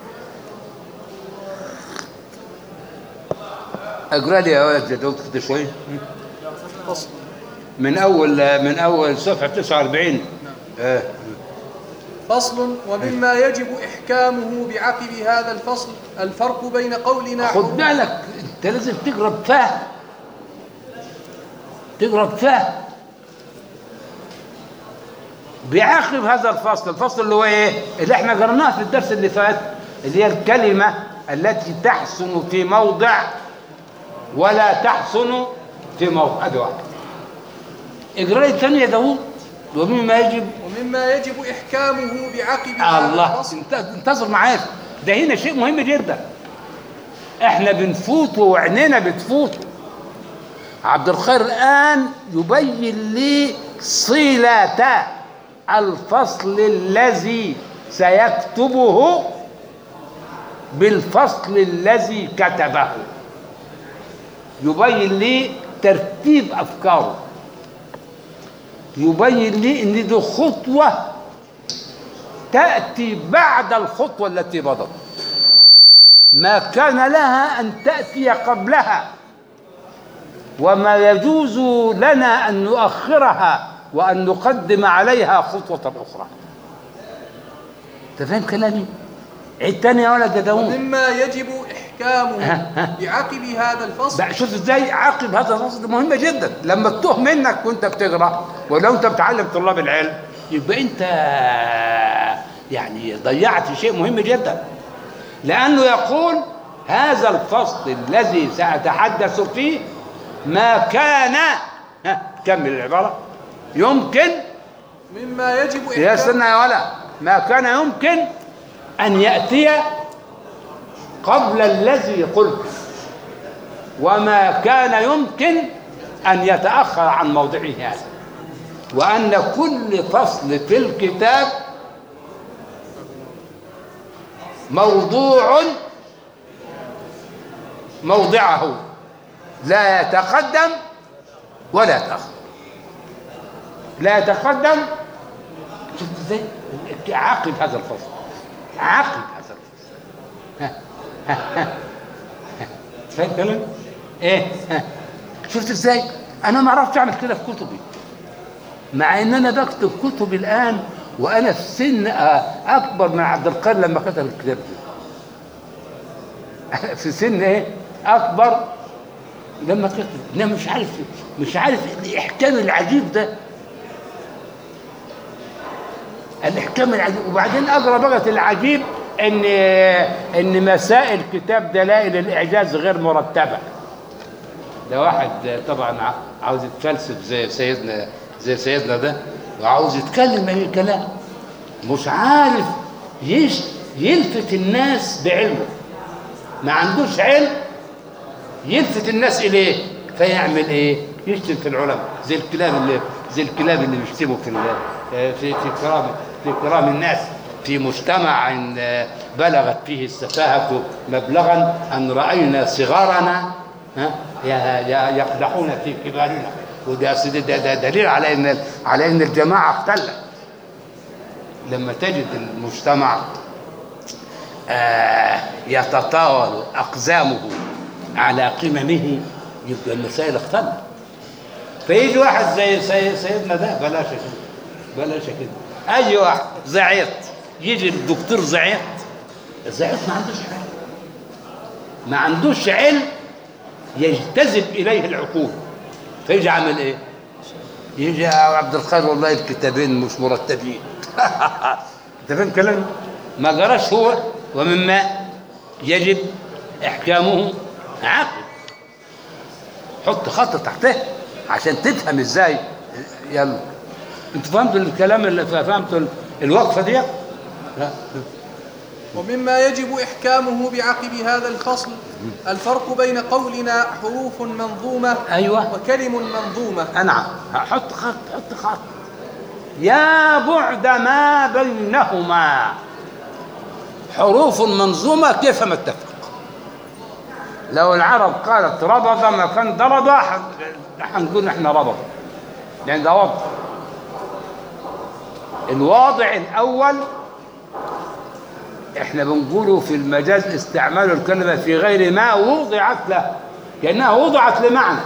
اقرا لي يا ولد جدود كده شوي فصل من اول من اول صفحه 49 آه. فصل ومما يجب إحكامه بعقب هذا الفصل الفرق بين قولنا خد حروف- بالك انت لازم تقرا بفهم تقرا بفهم بيعقب هذا الفصل الفصل اللي هو ايه اللي احنا قرناه في الدرس اللي فات اللي هي الكلمه التي تحسن في موضع ولا تحسن في موضع ادي واحد اقرا لي الثانيه يا داوود ومما يجب ومما يجب إحكامه بعقب هذا الله الفصل انت- انتظر معايا ده هنا شيء مهم جدا احنا بنفوت وعينينا بتفوت عبد الخير الان يبين لي صلة الفصل الذي سيكتبه بالفصل الذي كتبه يبين لي ترتيب افكاره يبين لي ان دي خطوه تأتي بعد الخطوة التي مضت ما كان لها أن تأتي قبلها وما يجوز لنا أن نؤخرها وأن نقدم عليها خطوة أخرى أنت فاهم كلامي؟ عيد تاني يا ولد يا داوود ومما يجب إحكامه ها، ها. بعقب هذا الفصل بقى شوف ازاي عقب هذا الفصل ده مهمه جدا لما تتوه منك وانت بتقرا ولو انت بتعلم طلاب العلم يبقى انت يعني ضيعت شيء مهم جدا لانه يقول هذا الفصل الذي ساتحدث فيه ما كان ها كمل العباره يمكن مما يجب يا إحكامه سنة يا ولا ما كان يمكن أن يأتي قبل الذي قلت وما كان يمكن أن يتأخر عن موضعه هذا وأن كل فصل في الكتاب موضوع موضعه لا يتقدم ولا يتأخر لا يتقدم شفت ازاي؟ عاقب هذا الفصل عاقب هذا الفصل ها ها ها ها. فاهم كلام؟ ايه ها. شفت ازاي؟ انا ما عرفتش اعمل كده في كتبي مع ان انا بكتب كتبي الان وانا في سن آه، اكبر من عبد القادر لما كتب الكتاب ده في سن ايه؟ اكبر لما كتب انا مش عارف مش عارف الاحكام العجيب ده الاحكام العجيب وبعدين اقرا بقى العجيب ان ان مسائل كتاب دلائل الاعجاز غير مرتبه ده واحد طبعا ع- عاوز يتفلسف زي سيدنا زي سيدنا ده وعاوز يتكلم اي كلام مش عارف يش يلفت الناس بعلمه ما عندوش علم يلفت الناس اليه فيعمل ايه يشتم في العلماء زي الكلاب اللي زي الكلاب اللي بيشتموا في ال- في في كرام في كرام الناس في مجتمع آه، بلغت فيه السفاهة مبلغا أن رأينا صغارنا ها ي- ي- يقدحون في كبارنا وده أصل ده, ده دليل على ان على ان الجماعه اختلت لما تجد المجتمع آه، يتطاول أقزامه على قممه يبقى المسائل اختلت فيجي واحد زي سي- سيدنا ده بلاش كده بلاش كده أي واحد زعيط يجي الدكتور زعيط الزعيط ما عندوش علم ما عندوش علم يجتذب إليه العقول فيجي عامل إيه؟ يجي يا عبد القادر والله الكتابين مش مرتبين انت فاهم كلام ما جراش هو ومما يجب احكامه عقل حط خط تحته عشان تفهم ازاي يلا انتوا فهمتوا الكلام اللي فهمتوا الوقفه دي لا ومما يجب إحكامه بعقب هذا الفصل الفرق بين قولنا حروف منظومة ايوه وكلم منظومة انعم حط خط حط خط يا بعد ما بينهما حروف منظومة كيف ما اتفق لو العرب قالت ربض مكان ضرب ح- حنقول احنا ربض لان ده وضع الواضع الاول احنا بنقوله في المجاز استعمال الكلمه في غير ما وضعت له كانها وضعت لمعنى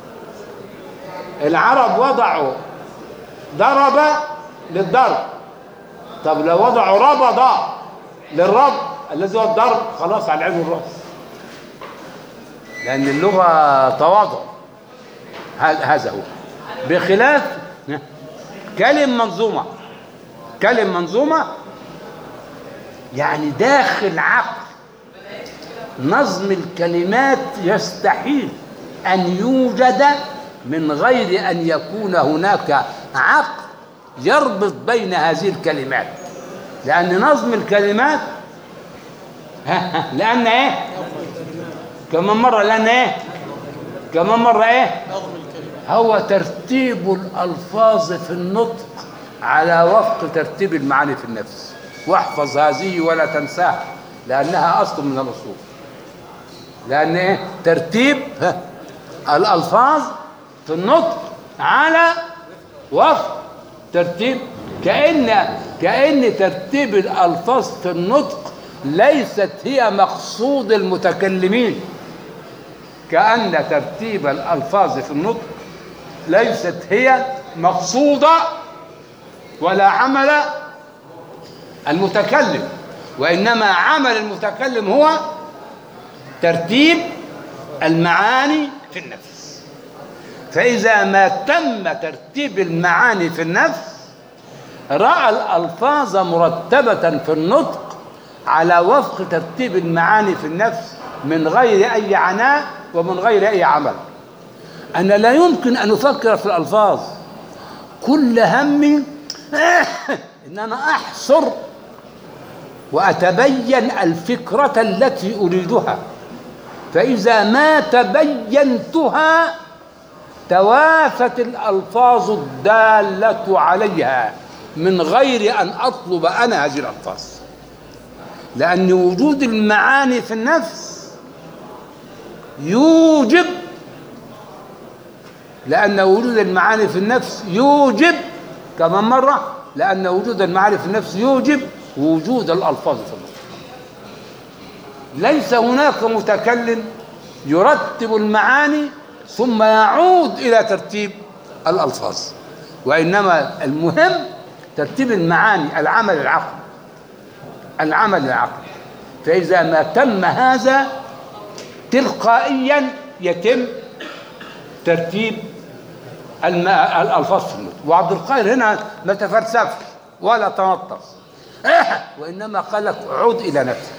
العرب وضعوا ضرب للضرب طب لو وضعوا ربض للرب الذي هو الضرب خلاص على العين والراس لان اللغه تواضع هذا هذا هو بخلاف كلم منظومه كلم منظومه يعني داخل عقل نظم الكلمات يستحيل ان يوجد من غير ان يكون هناك عقل يربط بين هذه الكلمات لان نظم الكلمات ها ها لان ايه كمان مره لان ايه كمان مره ايه نظم الكلمة هو ترتيب الألفاظ في النطق على وفق ترتيب المعاني في النفس واحفظ هذه ولا تنساها لأنها أصل من الأصول لأن إيه؟ ترتيب ها، الألفاظ في النطق على وفق ترتيب كأن كأن ترتيب الألفاظ في النطق ليست هي مقصود المتكلمين كأن ترتيب الألفاظ في النطق ليست هي مقصودة ولا عمل المتكلم وإنما عمل المتكلم هو ترتيب المعاني في النفس فإذا ما تم ترتيب المعاني في النفس رأى الألفاظ مرتبة في النطق على وفق ترتيب المعاني في النفس من غير أي عناء ومن غير أي عمل أنا لا يمكن أن أفكر في الألفاظ كل همي إن أنا أحصر وأتبين الفكرة التي أريدها فإذا ما تبينتها توافت الألفاظ الدالة عليها من غير أن أطلب أنا هذه الألفاظ لأن وجود المعاني في النفس يوجب لأن وجود المعاني في النفس يوجب كمان مرة لأن وجود المعاني في النفس يوجب وجود الألفاظ في النفس ليس هناك متكلم يرتب المعاني ثم يعود إلى ترتيب الألفاظ وإنما المهم ترتيب المعاني العمل العقل العمل العقل فإذا ما تم هذا تلقائيا يتم ترتيب الم- الألفاظ في النطق وعبد القاهر هنا ما تفلسفش ولا تنطص وإنما قال لك عد إلى نفسك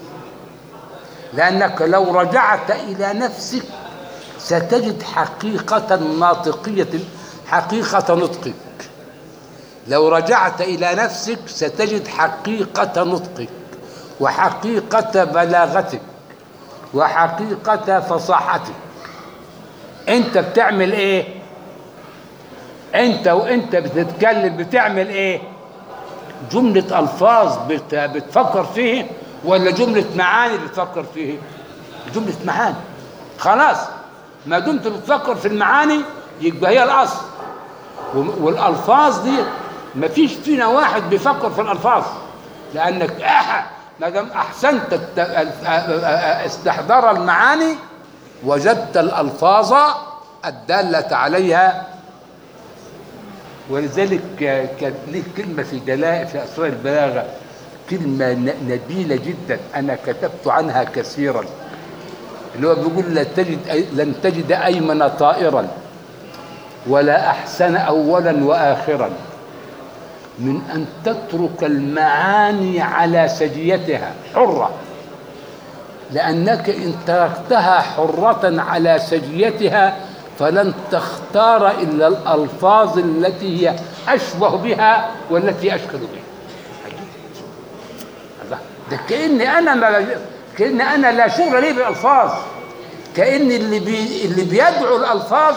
لأنك لو رجعت إلى نفسك ستجد حقيقة ناطقية حقيقة نطقك لو رجعت إلى نفسك ستجد حقيقة نطقك وحقيقة بلاغتك وحقيقة فصاحتك انت بتعمل ايه انت وانت بتتكلم بتعمل ايه جملة الفاظ بت- بتفكر فيه ولا جملة معاني بتفكر فيه جملة معاني خلاص ما دمت بتفكر في المعاني يبقى هي الاصل وم- والالفاظ دي ما فيش فينا واحد بيفكر في الالفاظ لانك أح ما دام احسنت الت- ال- آ- آ- آ- استحضار المعاني وجدت الالفاظ الداله عليها ولذلك كان ليه كلمه في دلائل في اسرار البلاغه كلمه ن- نبيله جدا انا كتبت عنها كثيرا اللي هو بيقول لا تجد أي- لن تجد ايمن طائرا ولا أحسن أولا وآخرا من أن تترك المعاني على سجيتها حرة لأنك إن تركتها حرة على سجيتها فلن تختار إلا الألفاظ التي هي أشبه بها والتي أشكل بها الله ده كأني أنا ما كأن أنا لا شغل لي بالألفاظ كأن اللي بي اللي بيدعو الألفاظ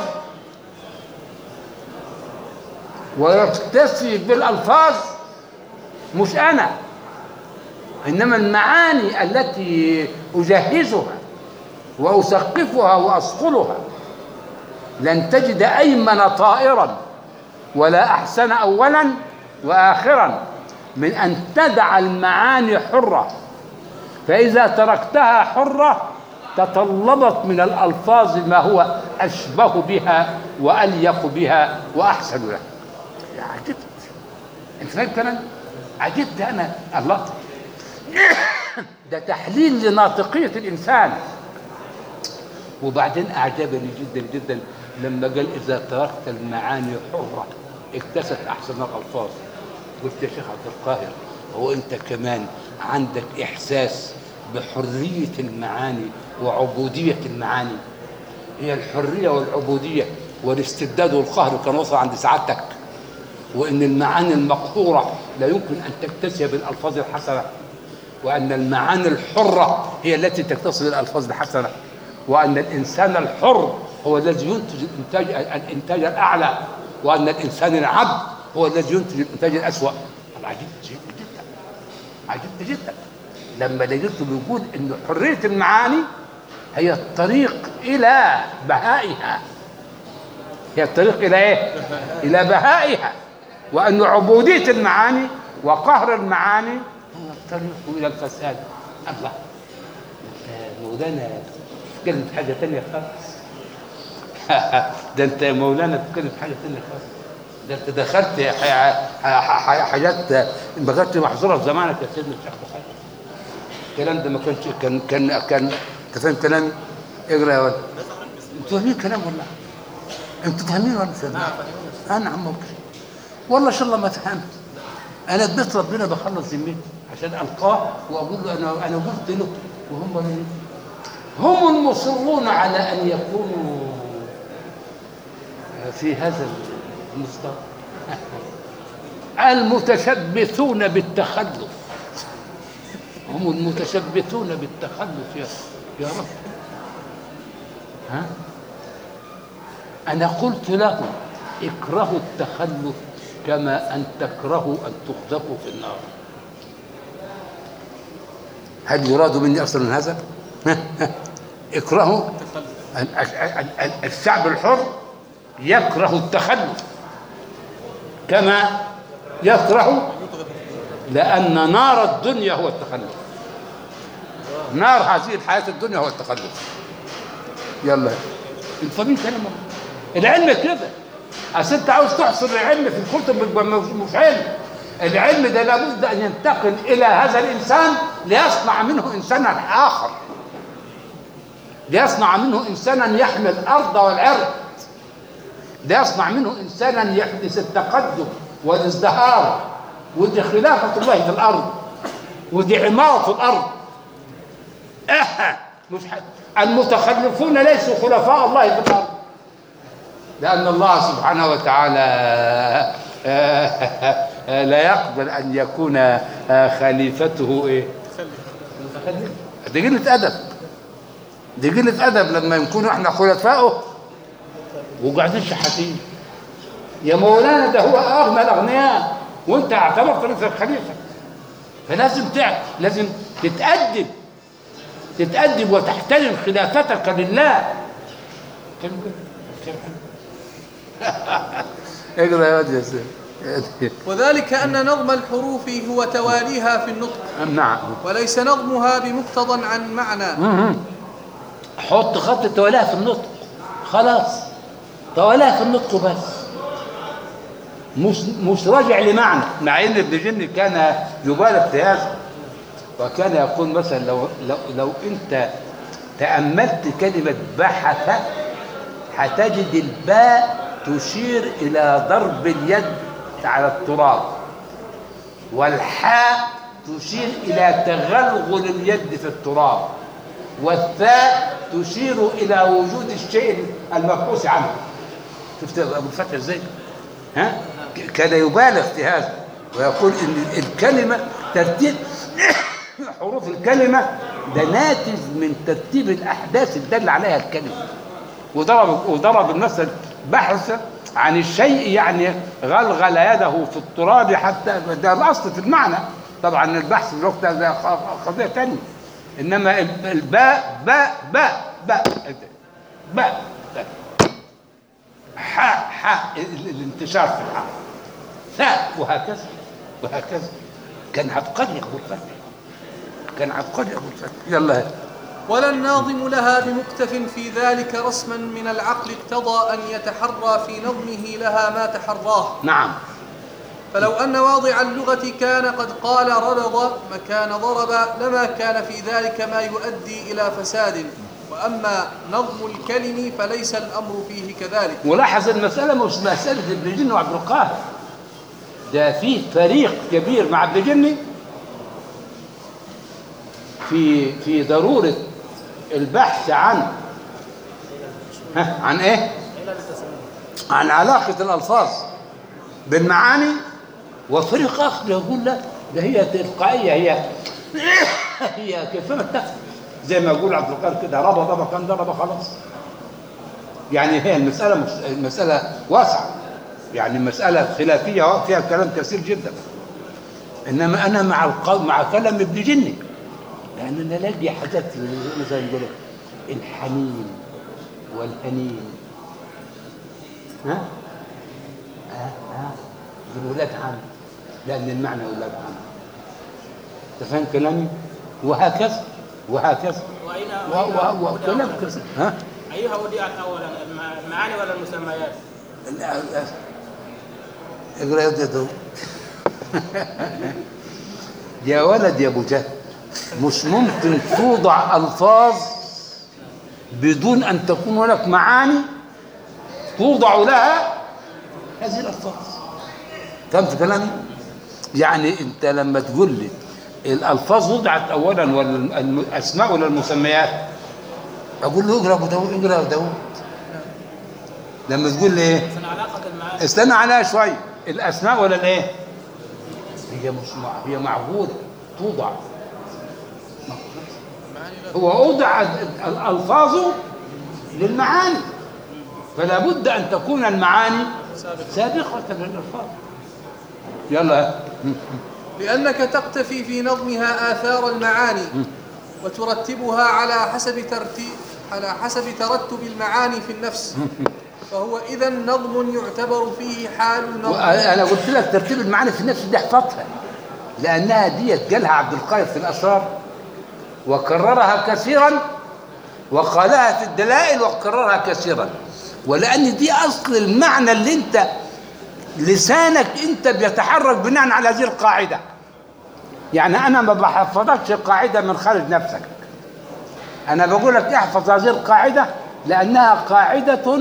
ويتصف بالألفاظ مش أنا إنما المعاني التي أجهزها وأثقفها وأصقلها لن تجد أيمن طائرا ولا أحسن أولا وآخرا من أن تدع المعاني حرة فإذا تركتها حرة تطلبت من الألفاظ ما هو أشبه بها وأليق بها وأحسن لها عجبت أنت فاهم الكلام؟ عجبت أنا الله ده تحليل لناطقية الإنسان وبعدين أعجبني جدا جدا لما قال إذا تركت المعاني حرة اكتست أحسن الألفاظ قلت يا شيخ عبد القاهر هو أنت كمان عندك إحساس بحرية المعاني وعبودية المعاني هي الحرية والعبودية والاستبداد والقهر كان وصل عند سعادتك وإن المعاني المقهورة لا يمكن أن تكتسب بالألفاظ الحسنة وأن المعاني الحرة هي التي تكتسب الألفاظ الحسنة وأن الإنسان الحر هو الذي ينتج الإنتاج الإنتاج الأعلى وأن الإنسان العبد هو الذي ينتج الإنتاج الأسوأ عجبت جدا عجبت جدا لما لقيته بيقول إن حرية المعاني هي الطريق إلى بهائها هي الطريق إلى إيه؟ إلى بهائها وأن عبودية المعاني وقهر المعاني هو الطريق إلى الفساد الله مولانا تتكلم في حاجة تانية خالص ده أنت يا مولانا تتكلم في حاجة تانية خالص ده أنت دخلت حاجات ما كانتش محظورة في زمانك يا سيدنا الشيخ بخير الكلام ده ما كانش كان كان كان أنت فاهم كلامي؟ اقرا يا ولد أنتوا فاهمين كلام ولا أنتوا فاهمين ولا فاهمين؟ أنا عم أبكي والله ان شاء الله ما فهمت انا اديت ربنا بخلص ذمتي عشان القاه واقول له انا انا قلت له وهم من هم المصرون على ان يكونوا في هذا المستوى المتشبثون بالتخلف هم المتشبثون بالتخلف يا يا رب ها انا قلت لهم اكرهوا التخلف كما أن تكرهوا أن تقذفوا في النار هل يراد مني أكثر من هذا؟ اكرهوا الشعب الحر يكره التخلف كما يكره لأن نار الدنيا هو التخلف نار هذه الحياة الدنيا هو التخلف يلا انت فاهمين كلام العلم كده اصل انت عاوز تحصر العلم في الكتب يبقى مش علم العلم ده لابد ان ينتقل الى هذا الانسان ليصنع منه انسانا اخر ليصنع منه انسانا يحمي الارض والعرض ليصنع منه انسانا يحدث التقدم والازدهار ودي خلافه الله في الارض ودي عماره الارض اه مش حد. المتخلفون ليسوا خلفاء الله في الارض لأن الله سبحانه وتعالى لا يقبل أن يكون خليفته إيه؟ دي قلة أدب دي قلة أدب لما نكون إحنا خلفائه وقاعدين شحاتين يا مولانا ده هو أغنى الأغنياء وأنت اعتبرت نفسك خليفة فلازم تع... لازم تتأدب تتأدب وتحترم خلافتك لله كلمة كلمة اقرا يا واد يا سيدي وذلك أن نظم الحروف هو تواليها في النطق نعم وليس نظمها بمقتضى عن معنى حط خط تواليها في النطق خلاص تواليها في النطق بس مش مش راجع لمعنى مع ان ابن جن كان يبالغ في هذا وكان يقول مثلا لو لو لو انت تاملت كلمه بحث هتجد الباء تشير إلى ضرب اليد على التراب والحاء تشير إلى تغلغل اليد في التراب والثاء تشير إلى وجود الشيء المبحوث عنه شفت أبو الفتح إزاي؟ ها؟ ك- كان يبالغ في هذا ويقول إن الكلمة ترتيب حروف الكلمة ده ناتج من ترتيب الأحداث الدالة عليها الكلمة وضرب وضرب المثل بحث عن الشيء يعني غلغل يده في التراب حتى ده الاصل في المعنى طبعا البحث في الوقت ده خ- قضيه ثانيه انما ال- الباء باء باء باء باء باء. حاء حاء ال- الانتشار في الحاء ثاء وهكذا وهكذا كان عبقري ابو الفتح كان عبقري ابو الفتح يلا ولا الناظم لها بمكتف في ذلك رسما من العقل اقتضى أن يتحرى في نظمه لها ما تحراه نعم فلو أن واضع اللغة كان قد قال ربض مكان ضرب لما كان في ذلك ما يؤدي إلى فساد وأما نظم الكلم فليس الأمر فيه كذلك ولاحظ المسألة مش مسألة ابن جني وعبد القاهر ده فيه فريق كبير مع ابن جني في في ضرورة البحث عن ها عن ايه؟ عن علاقة الألفاظ بالمعاني وفريق آخر يقول لا ده هي تلقائية هي هي كيفما اتفق زي ما يقول عبد القادر كده ربط مكان ضرب خلاص يعني هي المسألة مش المسألة واسعة يعني مسألة خلافية فيها كلام كثير جدا إنما أنا مع الق... مع كلام ابن جني لأن أنا لاقي حاجات مثلا يقول لك الحنين والهنين ها؟ ها ها دول ولاد عم لأن المعنى ولاد عم أنت فاهم كلامي؟ وهكذا وهكذا وأين و- و- و- كلام كثير ها؟ أيها وضعت أولا الم- المعاني ولا المسميات؟ لا لا اقرا يا دو يا ولد يا ابو جهل مش ممكن توضع الفاظ بدون ان تكون هناك معاني توضع لها هذه الالفاظ فهمت كلامي؟ يعني انت لما تقول لي الالفاظ وضعت اولا ولا الاسماء ولا المسميات؟ اقول له اقرا ابو داوود اقرا يا داوود لما تقول لي ايه؟ عشان علاقة المعاني استنى عليها شوي الاسماء ولا الايه هي مش مع... هي معبوده توضع هو وضع الالفاظ للمعاني فلا بد ان تكون المعاني سابقه للالفاظ يلا لأنك تقتفي في نظمها آثار المعاني وترتبها على حسب ترتيب على حسب ترتب المعاني في النفس فهو إذا نظم يعتبر فيه حال النظم انا قلت لك ترتيب المعاني في النفس دي احفظها لانها ديت قالها عبد القاهر في الاسرار وكررها كثيرا وقالها في الدلائل وكررها كثيرا ولان دي اصل المعنى اللي انت لسانك انت بيتحرك بناء على هذه القاعده يعني انا ما بحفظكش القاعده من خارج نفسك انا بقول لك احفظ هذه القاعده لانها قاعده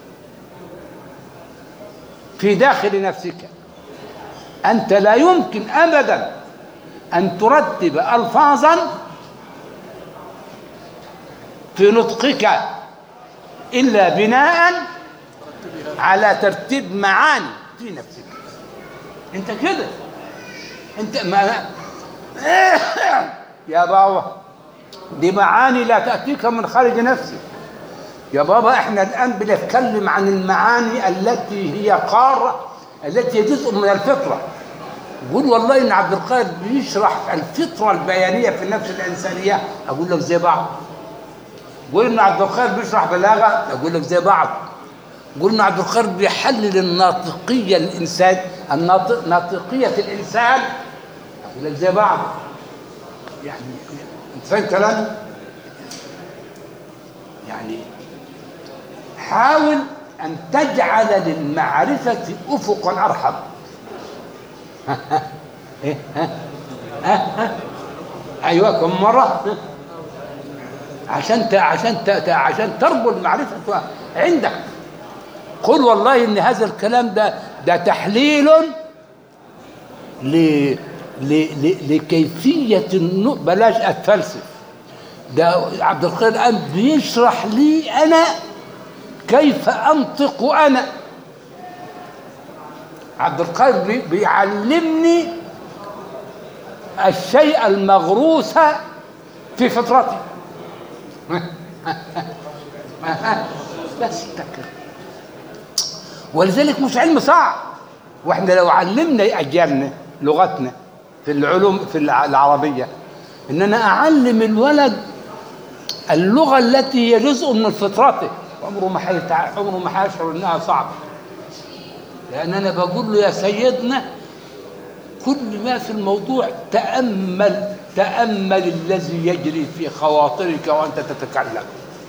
في داخل نفسك أنت لا يمكن أبدا أن ترتب ألفاظا في نطقك إلا بناء على ترتيب معاني في نفسك أنت كده أنت ما يا بابا دي معاني لا تأتيك من خارج نفسك يا بابا احنا الان بنتكلم عن المعاني التي هي قاره التي هي جزء من الفطره قول والله ان عبد القادر بيشرح الفطره البيانيه في النفس الانسانيه اقول لك زي بعض قول ان عبد القادر بيشرح بلاغه اقول لك زي بعض قول ان عبد القادر بيحلل الناطقيه الانسان الناطق ناطقيه الانسان اقول لك زي بعض يعني انت فاهم كلامي؟ يعني حاول أن تجعل للمعرفة أفقا أرحب ها ها إيه ها ها ها أيوة كم مرة عشان ت... عشان ت... ت- عشان تربو المعرفة عندك قل والله ان هذا الكلام ده ده تحليل ل ل ل لكيفيه النو... بلاش اتفلسف ده عبد القادر الان بيشرح لي انا كيف انطق انا عبد القادر بي- بيعلمني الشيء المغروس في فطرتي بس كده ولذلك مش علم صعب واحنا لو علمنا اجيالنا لغتنا في العلوم في الع- العربيه ان انا اعلم الولد اللغه التي هي جزء من فطرته عمره ما حيتع... عمره ما هيشعر انها صعبه لان انا بقول له يا سيدنا كل ما في الموضوع تامل تامل الذي يجري في خواطرك وانت تتكلم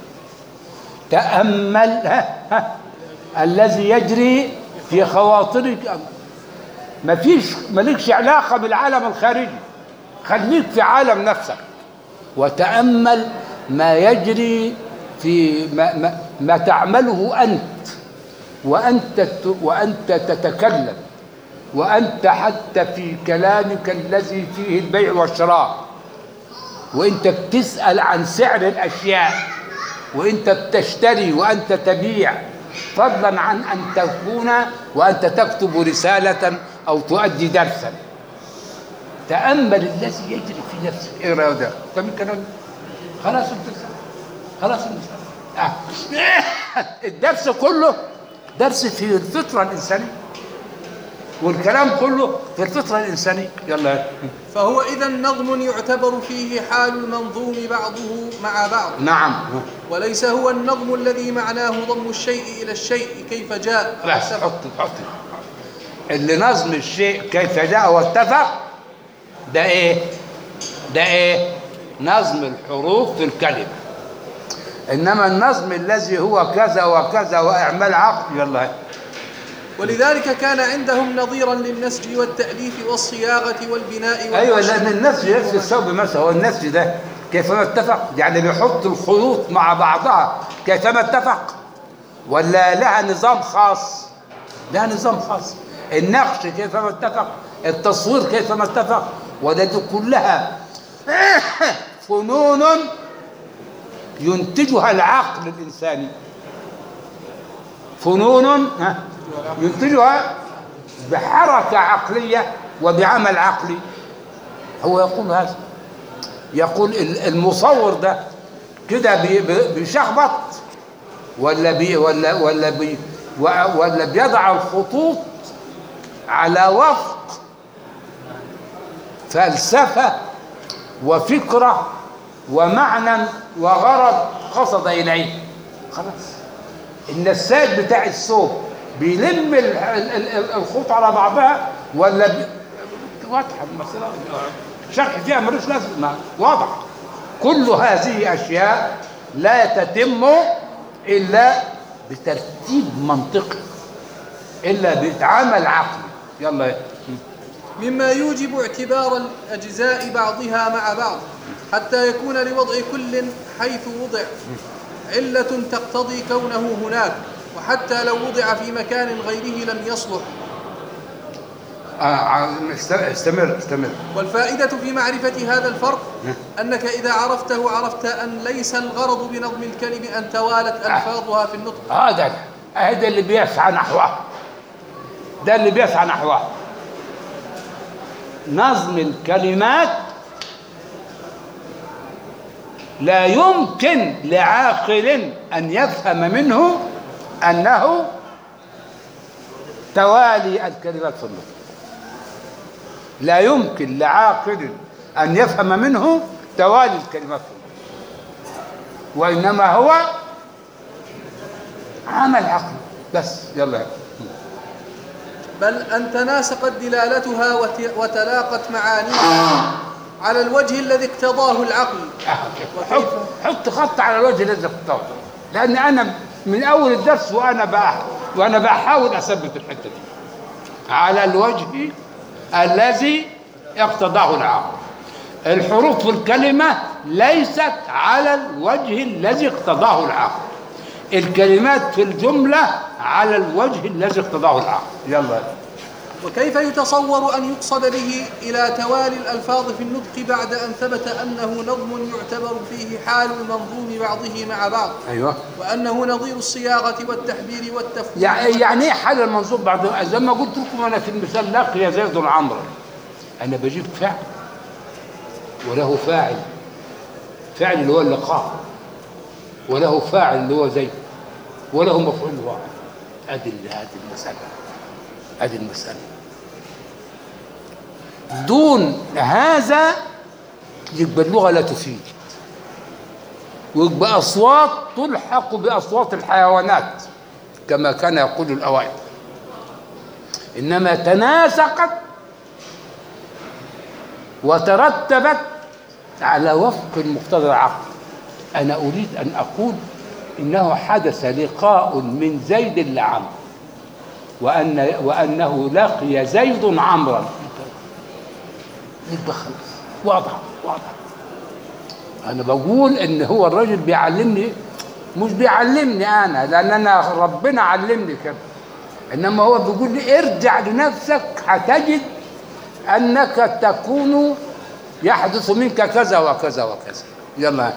تامل ها ها الذي يجري في خواطرك ما فيش مالكش علاقه بالعالم الخارجي خليك في عالم نفسك وتامل ما يجري في ما, ما, ما تعمله انت وانت ت- وانت تتكلم وانت حتى في كلامك الذي فيه البيع والشراء وانت بتسال عن سعر الاشياء وانت بتشتري وانت تبيع فضلا عن ان تكون وانت تكتب رساله او تؤدي درسا تامل الذي يجري في نفسك ايه رايك ده طب الكلام خلاص انت خلاص انت آه. الدرس كله درس في الفطره الانسانيه والكلام كله في الفطره الانسانيه يلا فهو إذا نظم يعتبر فيه حال المنظوم بعضه مع بعض نعم وليس هو النظم الذي معناه ضم الشيء إلى الشيء كيف جاء بس واتفق. حط حط اللي نظم الشيء كيف جاء واتفق ده ايه ده ايه نظم الحروف في الكلمه انما النظم الذي هو كذا وكذا واعمال عقد يلا ولذلك كان عندهم نظيرا للنسج والتأليف والصياغة والبناء ايوه والحشو لان النسج نفس الثوب مثلا هو النسج ده كيفما اتفق يعني بيحط الخيوط مع بعضها كيفما اتفق ولا لها نظام خاص لها نظام خاص النقش كيفما اتفق التصوير كيفما اتفق وده دي كلها فنون ينتجها العقل الانساني فنون ها، ينتجها بحركه عقليه وبعمل عقلي هو يقول هذا يقول ال- المصور ده كده بي- بي- بيشخبط ولا بي ولا ولا بي و- ولا بيضع الخطوط على وفق فلسفه وفكره ومعنى وغرض قصد اليه خلاص النساج بتاع الثوب بيلم ال- ال- ال- الخطوط على بعضها ولا بي... واضحه المساله الشرح فيها ملوش لازمه واضح كل هذه اشياء لا تتم الا بترتيب منطقي الا بعمل عقلي يلا مما يوجب اعتبار الأجزاء بعضها مع بعض حتى يكون لوضع كل حيث وضع علة تقتضي كونه هناك وحتى لو وضع في مكان غيره لم يصلح آه، آه، است- استمر استمر والفائدة في معرفة هذا الفرق أنك إذا عرفته عرفت أن ليس الغرض بنظم الكلم أن توالت ألفاظها في النطق هذا هذا اللي بيسعى نحوه ده اللي بيسعى نحوه نظم الكلمات لا يمكن لعاقل ان يفهم منه انه توالي الكلمات في النطق لا يمكن لعاقل ان يفهم منه توالي الكلمات في النطق وانما هو عمل عقل بس يلا بل أن تناسقت دلالتها وت- وتلاقت معانيها على الوجه الذي اقتضاه العقل حط حط خط على الوجه الذي اختاره لان انا من اول الدرس وانا بقى وانا بحاول اثبت الحته دي على الوجه الذي اقتضاه العقل الحروف في الكلمه ليست على الوجه الذي اقتضاه العقل الكلمات في الجمله على الوجه الذي اقتضاه العقل يلا وكيف يتصور أن يقصد به إلى توالي الألفاظ في النطق بعد أن ثبت أنه نظم يعتبر فيه حال المنظوم بعضه مع بعض ايوه وأنه نظير الصياغة والتحبير والتفويض يعني يعني ايه حل المنصوب بعد زي ما قلت لكم انا في المثال لقي زيد عمرو انا بجيب فعل وله فاعل فعل اللي هو اللقاء وله فاعل اللي هو زيد وله مفعول واحد ادي ال- ادي المساله ادي المساله دون هذا يبقى اللغه لا تفيد ويبقى اصوات تلحق باصوات الحيوانات كما كان يقول الاوائل انما تناسقت وترتبت على وفق مقتضى العقل انا اريد ان اقول انه حدث لقاء من زيد لعمرو وان وانه لقي زيد عمرا يبقى خلاص واضح واضح انا بقول ان هو الراجل بيعلمني مش بيعلمني انا لان انا ربنا علمني كده انما هو بيقول لي ارجع لنفسك هتجد انك تكون يحدث منك كذا وكذا وكذا يلا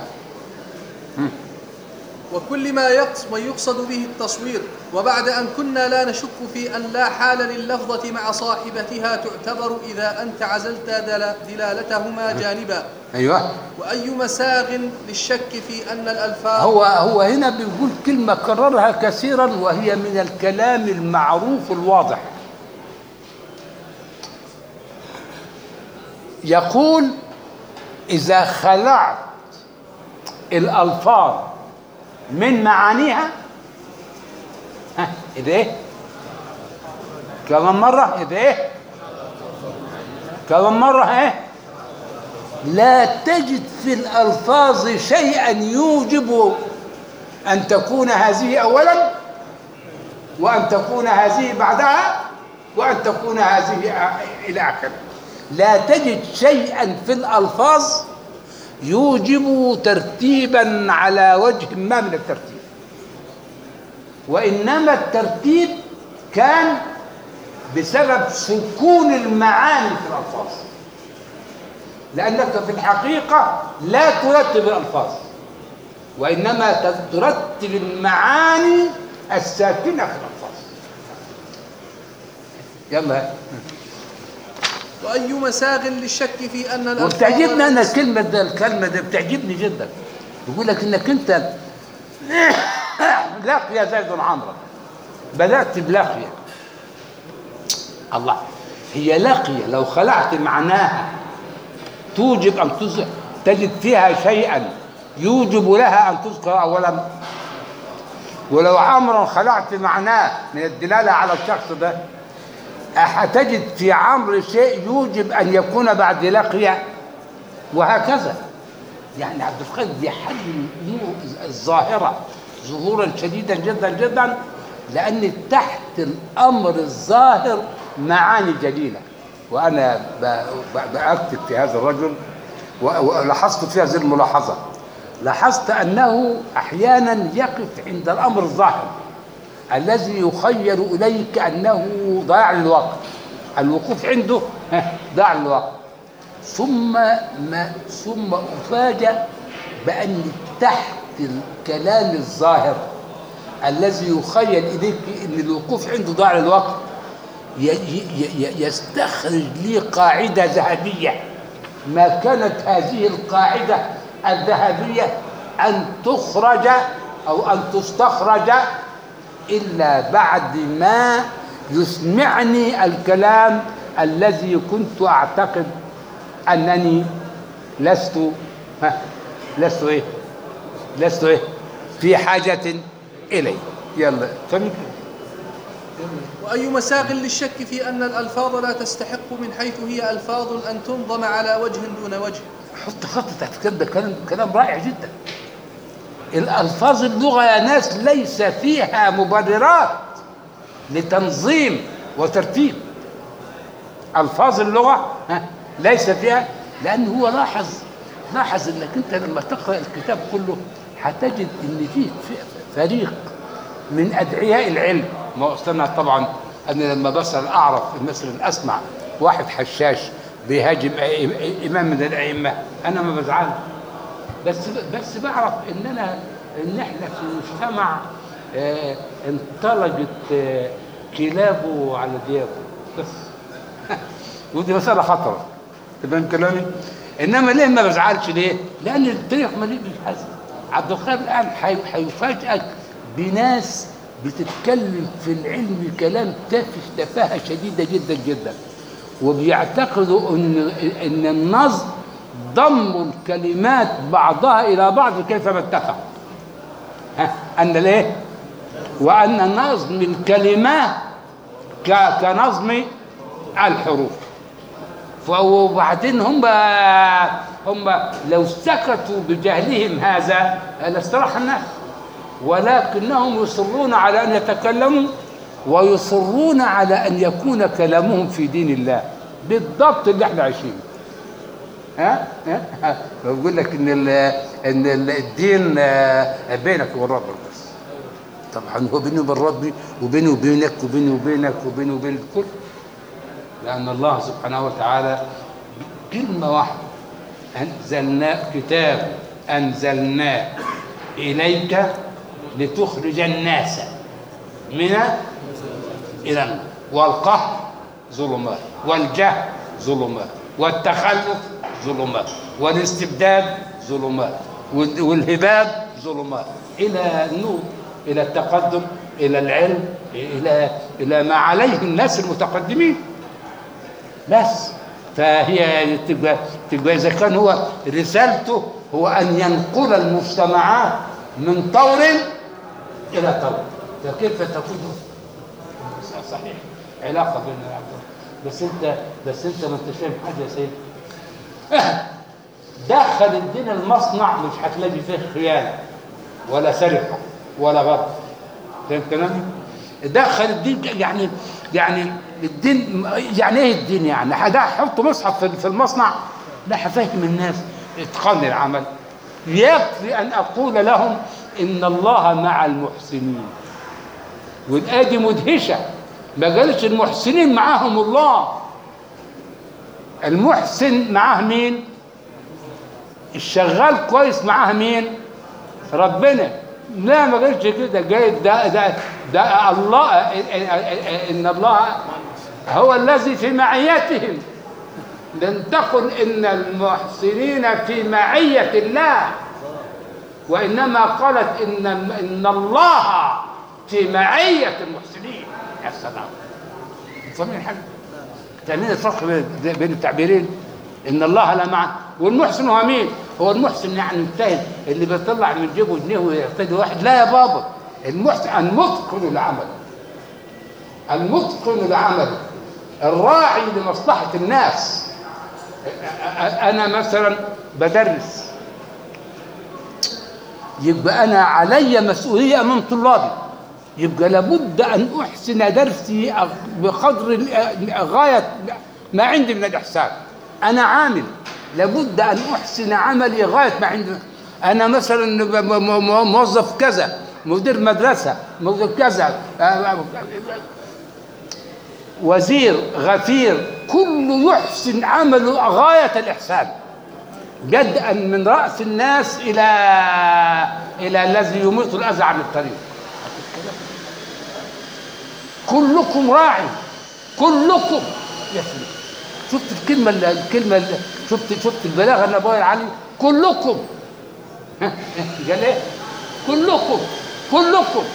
وكل ما يقص ما يقصد به التصوير وبعد أن كنا لا نشك في أن لا حال لللفظة مع صاحبتها تعتبر إذا أنت عزلت دل- دلالتهما جانبا ايوه وأي مساغ للشك في أن الألفاظ هو هو هنا بيقول كلمة كررها كثيرا وهي من الكلام المعروف الواضح يقول إذا خلعت الألفاظ من معانيها ها إذا إيه؟ كمان مرة إذا إيه؟ كمان مرة إيه؟ لا تجد في الألفاظ شيئا يوجب أن تكون هذه أولا وأن تكون هذه بعدها وأن تكون هذه آ- إلى آخره لا تجد شيئا في الألفاظ يوجب ترتيبا على وجه ما من الترتيب وإنما الترتيب كان بسبب سكون المعاني في الألفاظ لأنك في الحقيقة لا ترتب الألفاظ وإنما ترتب المعاني الساكنة في الألفاظ يلا وأي مساغ للشك في أن الألفاظ وبتعجبني أنا الكلمة ده الكلمة دي بتعجبني جدا يقول لك إنك أنت لقي زيد عمرو بدأت بلقية الله هي لقية لو خلعت معناها توجب أن تز- تجد فيها شيئا يوجب لها أن تذكر أولا ولو عمرا خلعت معناه من الدلالة على الشخص ده هتجد في عمرو شيء يوجب أن يكون بعد لقية وهكذا يعني عبد القادر بيحل الأمور الظاهرة ظهورا شديدا جدا جدا لأن تحت الأمر الظاهر معاني جليلة وأنا ب- ب- بأكتب في هذا الرجل و- ولاحظت في هذه الملاحظة لاحظت أنه أحيانا يقف عند الأمر الظاهر الذي يخيل إليك أنه ضياع للوقت الوقوف عنده ها، ضياع للوقت ثم ما ثم أفاجأ بأن تحت الكلام الظاهر الذي يخيل إليك أن الوقوف عنده ضياع للوقت ي- ي- ي- يستخرج لي قاعدة ذهبية ما كانت هذه القاعدة الذهبية أن تخرج أو أن تستخرج إلا بعد ما يسمعني الكلام الذي كنت أعتقد أنني لست ها لست إيه لست إيه في حاجة إليه يلا فمن وأي مساغ للشك في أن الألفاظ لا تستحق من حيث هي ألفاظ أن تنظم على وجه دون وجه حط خط تحت الكلام ده كلام كلام رائع جدا الألفاظ اللغة يا ناس ليس فيها مبررات لتنظيم وترتيب ألفاظ اللغة ها، ليس فيها لأن هو لاحظ لاحظ إنك أنت لما تقرأ الكتاب كله هتجد إن فيه ف- فريق من ادعياء العلم ما هو استنى طبعا انا لما مثلا اعرف مثلا اسمع واحد حشاش بيهاجم أي- امام من الائمه انا ما بزعلش بس بس بعرف ان انا ان احنا في مجتمع آه، انطلقت آه، كلابه على ديابه بس ودي مساله خطره تمام كلامي انما ليه ما بزعلش ليه؟ لان التاريخ مليء بالحزن عبد القادر الان حي- هيفاجئك بناس بتتكلم في العلم كلام تافه تفاهه شديده جدا جدا وبيعتقدوا ان ان النظم ضم الكلمات بعضها الى بعض كيفما اتفق ها ان ليه؟ وان نظم الكلمات ك- كنظم الحروف وبعدين هم هم لو سكتوا بجهلهم هذا لاستراح الناس ولكنهم يصرون على ان يتكلموا ويصرون على ان يكون كلامهم في دين الله بالضبط اللي احنا عايشينه ها ها بقول لك ان ال ان ال- الدين آه، بينك وبين ربك بس طبعا هو بيني وبين ربي وبيني وبينك وبيني وبينك وبيني وبين الكل لأن الله سبحانه وتعالى كلمة واحدة أنزلنا كتاب أنزلناه إليك لتخرج الناس من إلى النار والقهر ظلمات والجهل ظلمات والتخلف ظلمات والاستبداد ظلمات وال- والهباب ظلمات إلى النور إلى التقدم إلى العلم إلى إلى ما عليه الناس المتقدمين بس فهي تبقى تبقى اذا كان هو رسالته هو ان ينقل المجتمعات من طور الى طور فكيف تكون صحيح علاقه بين العبد بس انت بس انت ما انت فاهم حاجه يا سيدي دخل الدين المصنع مش هتلاقي فيه خيانه ولا سرقه ولا غدر فاهم كلامي؟ دخل الدين يعني يعني الدين يعني ايه الدين يعني؟ حدا حط مصحف في- في المصنع لا هفهم الناس اتقان العمل يكفي ان اقول لهم ان الله مع المحسنين والايه دي مدهشه ما قالش المحسنين معاهم الله المحسن معاه مين؟ الشغال كويس معاه مين؟ ربنا لا ما قالش كده جاي ده ده ده الله ان الله هو الذي في معيتهم لم تقل ان المحسنين في معيه الله وانما قالت ان ان الله في معيه المحسنين يا سلام فاهمين حاجه فاهمين الفرق بين- بين التعبيرين ان الله لا معه والمحسن هو مين هو المحسن يعني المجتهد اللي بيطلع من جيبه جنيه ويعتدي واحد لا يا بابا المحسن المتقن العمل المتقن العمل الراعي لمصلحه الناس أ- أ- انا مثلا بدرس يبقى انا علي مسؤوليه امام طلابي يبقى لابد ان احسن درسي أغ- بقدر ال- غايه ما عندي من الاحسان انا عامل لابد ان احسن عملي غايه ما عندي انا مثلا ب- م- م- موظف كذا مدير مدرسه مدير كذا وزير غفير كله يحسن عمله غايه الاحسان بدءا من راس الناس الى الى الذي يميط الاذى عن الطريق كلكم راعي كلكم يا سيدي شفت الكلمه اللي- الكلمه اللي- شفت شفت البلاغه اللي ابويا علي كلكم ها، قال ايه كلكم كلكم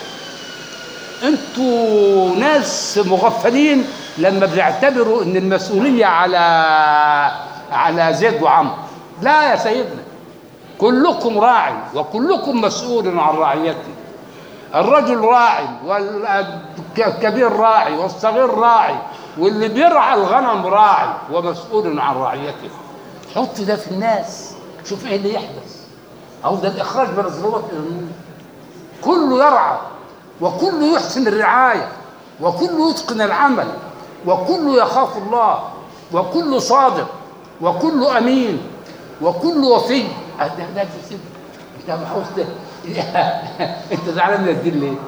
انتوا ناس مغفلين لما بتعتبروا ان المسؤوليه على على زيد وعمرو لا يا سيدنا كلكم راعي وكلكم مسؤول عن رعيته الرجل راعي والكبير راعي والصغير راعي واللي بيرعى الغنم راعي ومسؤول عن رعيته حط ده في الناس شوف ايه اللي يحدث او ده الاخراج من الظلمات الى النور كله يرعى وكله يحسن الرعايه وكله يتقن العمل وكله يخاف الله وكله صادق وكله امين وكله وفي ده ده ده انت عاوز ده انت زعلان من الدين ليه؟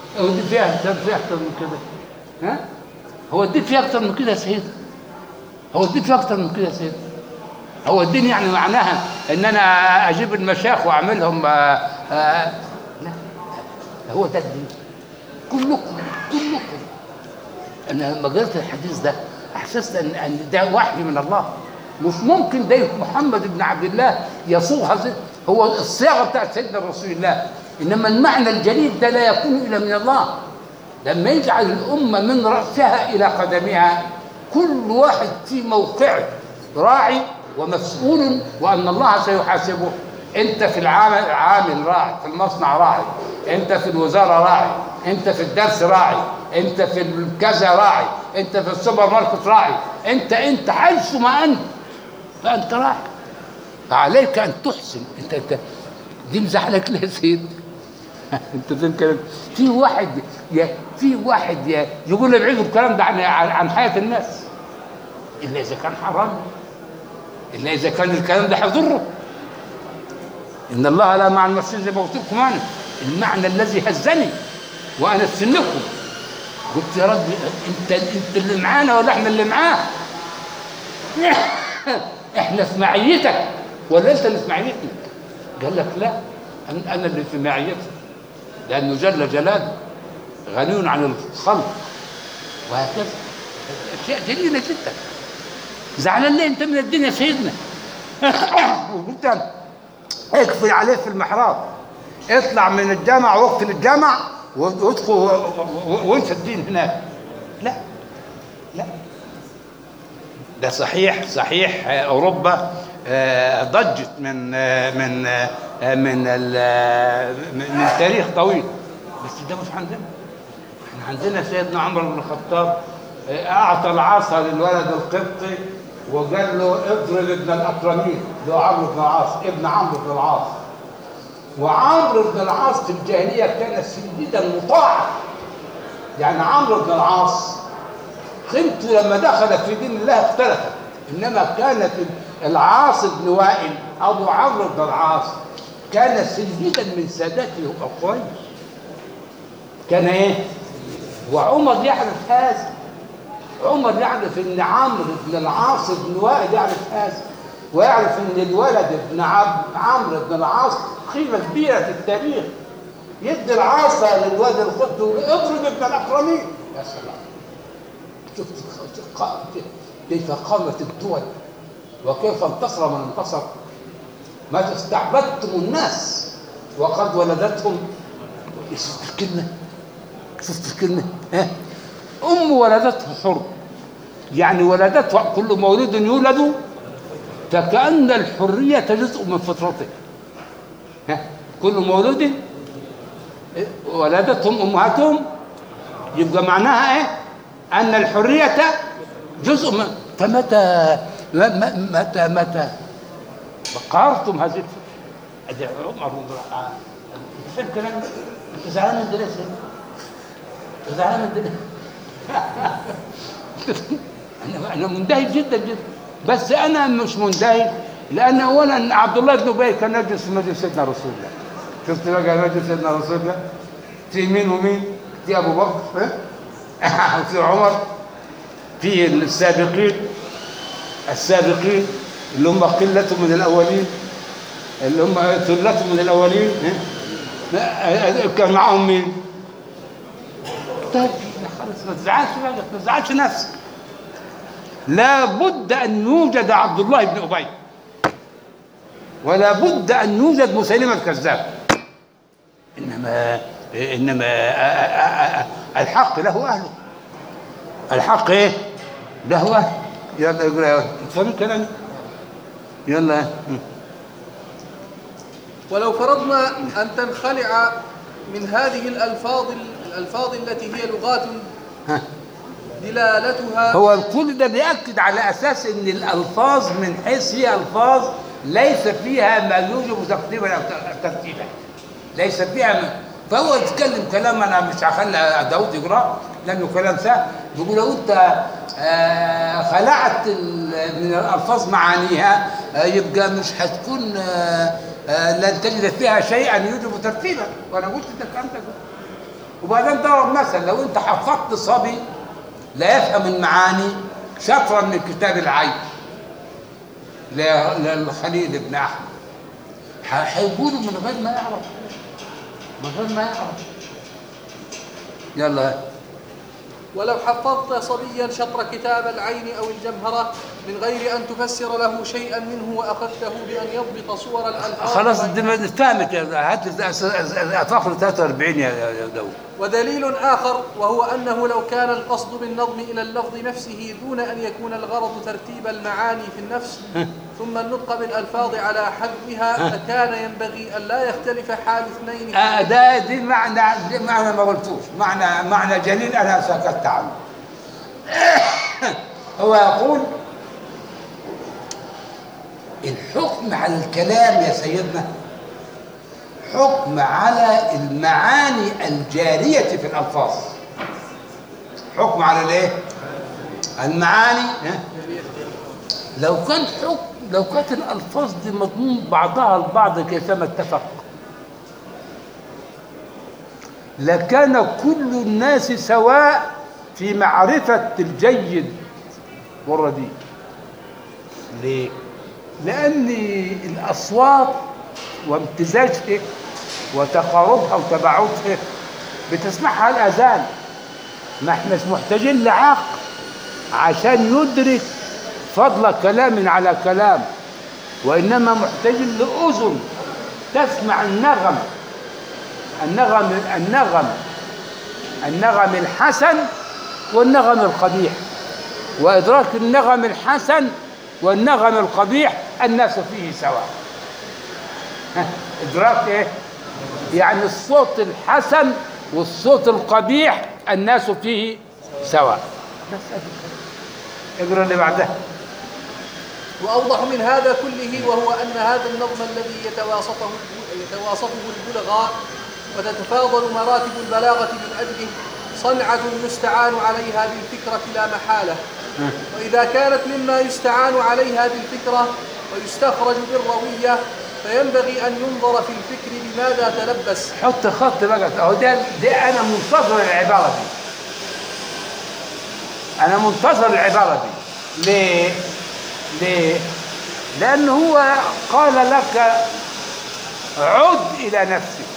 هو دي فيها ده فيها اكتر من كده ها هو الدين فيها اكتر من كده يا سيدي هو الدين فيها اكتر من كده يا سيدي هو الدين يعني معناها ان انا اجيب المشايخ واعملهم آه، آه، لا هو ده الدين كلكم كلكم انا لما قريت الحديث ده احسست ان ان ده وحي من الله مش ممكن ده محمد بن عبد الله يصوغ هذا هو الصياغه بتاعت سيدنا رسول الله انما المعنى الجليل ده لا يكون الا من الله لما يجعل الامه من راسها الى قدمها كل واحد في موقعه راعي ومسؤول وان الله سيحاسبه انت في العامل عامل راعي في المصنع راعي انت في الوزاره راعي انت في الدرس راعي انت في الكذا راعي انت في السوبر ماركت راعي انت انت حيث ما انت فانت راعي فعليك ان تحسن انت انت دي مزعلك ليه يا سيدي انت فين كلام في واحد يا في واحد يا يقول لي ابعدوا الكلام ده عن عن عن حياه الناس الا اذا كان حرام الا اذا كان الكلام ده هيضره ان الله لا مع المفسدين زي ما قلت لكم انا المعنى الذي هزني وانا في سنكم قلت يا رب انت انت اللي معانا ولا احنا اللي معاه احنا في معيتك ولا انت اللي في معيتنا قال لك لا أنا أنا اللي في معيته لأنه جل جلاله غني عن الخلق وهكذا أشياء جميلة جدا زعلان ليه أنت من الدنيا سيدنا وقلت أنا اكفي عليه في المحراب اطلع من الجامع وقت الجامع وادخل و- و- وانسى الدين هناك لا لا ده صحيح صحيح آه، اوروبا آه، ضجت من آه، من آه، من ال- آه، من من تاريخ طويل بس ده مش عندنا احنا عندنا سيدنا عمر بن الخطاب آه، اعطى العصا للولد القبطي وقال له اضرب ابن الاكرمين اللي هو عمرو بن العاص ابن عمرو بن العاص وعمرو بن العاص في الجاهليه كان سيدا مطاعا يعني عمرو بن العاص قيمته لما دخل في دين الله اختلفت انما كانت العاص بن وائل ابو عمرو بن العاص كان سيدا من سادته قريش كان ايه وعمر يعرف هذا عمر يعرف ان عمرو بن العاص بن وائل يعرف هذا ويعرف ان الولد ابن عب- عمرو بن العاص قيمه كبيره في التاريخ يدي العصا للواد القط ويقول اضرب ابن الاكرمين يا سلام شفت ق- كيف قامت الدول وكيف انتصر من انتصر ما استعبدتم الناس وقد ولدتهم شفت الكلمه شفت الكلمه ها ام ولدته حر يعني ولدته كل مولود يولد فكأن الحرية جزء من فطرته ها كل مولود ولدتهم أمهاتهم يبقى معناها إيه؟ أن الحرية جزء من فمتى م- م- متى متى قهرتم هذه الفكرة أدي عمر بن الخطاب فين الكلام ده؟ أنت زعلان من دلوقتي أنت زعلان من دلوقتي انا انا مندهش جدا جدا بس انا مش مندهش لان اولا عبد الله بن ابي كان يجلس في مجلس سيدنا رسول الله شفت بقى مجلس سيدنا رسول الله في مين ومين في ابو بكر ها؟ وفي عمر في السابقين السابقين اللي هم قله من الاولين اللي هم ثله من الاولين ها؟ كان معاهم مين؟ طيب خلاص ما تزعلش بقى ما تزعلش نفسك لا بد ان يوجد عبد الله بن ابي ولا بد ان يوجد مسيلمه الكذاب انما انما الحق له اهله الحق ايه له اهله يلا يقول يا فاهم كلامي يلا ولو فرضنا أن تنخلع من هذه الألفاظ الألفاظ التي هي لغات ها دلالتها هو كل ده بيأكد على أساس إن الألفاظ من حيث هي ألفاظ ليس فيها ما يوجب تقديما أو ترتيبا ليس فيها ما فهو يتكلم كلام أنا مش هخلي داود يقرأ لأنه كلام سهل بيقول لو أنت آه، خلعت ال- من الألفاظ معانيها آه، يبقى مش هتكون آه، آه، لن تجد فيها شيئا يوجب ترتيبا وأنا قلت ده الكلام ده وبعدين ضرب مثل لو انت حفظت صبي لا يفهم المعاني شطرا من كتاب العين ل- للخليل بن احمد ح- هيقولوا من غير ما يعرف من غير ما يعرف يلا ولو حفظت صبيا شطر كتاب العين أو الجمهرة من غير أن تفسر له شيئا منه وأخذته بأن يضبط صور الألفاظ خلاص دي ما- فهمت يا- هات فقره 43 يا يا- يا داود ودليل آخر وهو أنه لو كان القصد بالنظم إلى اللفظ نفسه دون أن يكون الغرض ترتيب المعاني في النفس ثم النطق بالألفاظ على حذفها لكان ينبغي أن لا يختلف حال اثنين آه ده دي معنى دي معنى ما قلتوش معنى معنى جليل انا سكت عنه هو يقول الحكم على الكلام يا سيدنا حكم على المعاني الجارية في الألفاظ حكم على الايه؟ المعاني ها؟ لو كان حكم لو كانت الألفاظ دي مضمون بعضها البعض كيفما اتفق لكان كل الناس سواء في معرفة الجيد والرديء ليه؟ لأن الأصوات وامتزاجها وتقاربها وتباعدها بتسمعها الأذان ما احناش محتاجين لعقل عشان يدرك فضل كلام على كلام وإنما محتاج لأذن تسمع النغم النغم النغم النغم الحسن والنغم القبيح وإدراك النغم الحسن والنغم القبيح الناس فيه سواء ها، إدراك إيه؟ يعني الصوت الحسن والصوت القبيح الناس فيه سواء بس أدي. اقرا اللي بعدها وأوضح من هذا كله وهو أن هذا النظم الذي يتواصفه يتواصفه البلغاء وتتفاضل مراتب البلاغة من أجله صنعة يستعان عليها بالفكرة لا محالة وإذا كانت مما يستعان عليها بالفكرة ويستخرج بالروية فينبغي أن ينظر في الفكر بماذا تلبس حط خط بقى اهو ده ده انا منتظر العباره دي انا منتظر العباره دي ليه ليه لان هو قال لك عد الى نفسك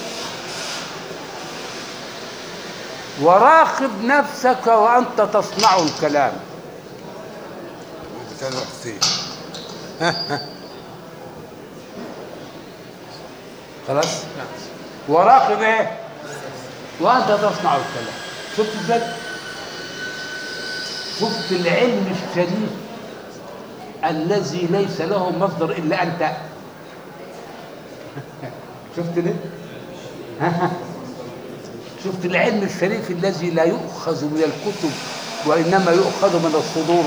وراقب نفسك وانت تصنع الكلام كان وقتي خلاص وراقب ايه وانت تصنع الكلام شفت ازاي شفت العلم الشريف الذي ليس له مصدر الا انت شفت ليه شفت العلم الشريف الذي لا يؤخذ من الكتب وانما يؤخذ من الصدور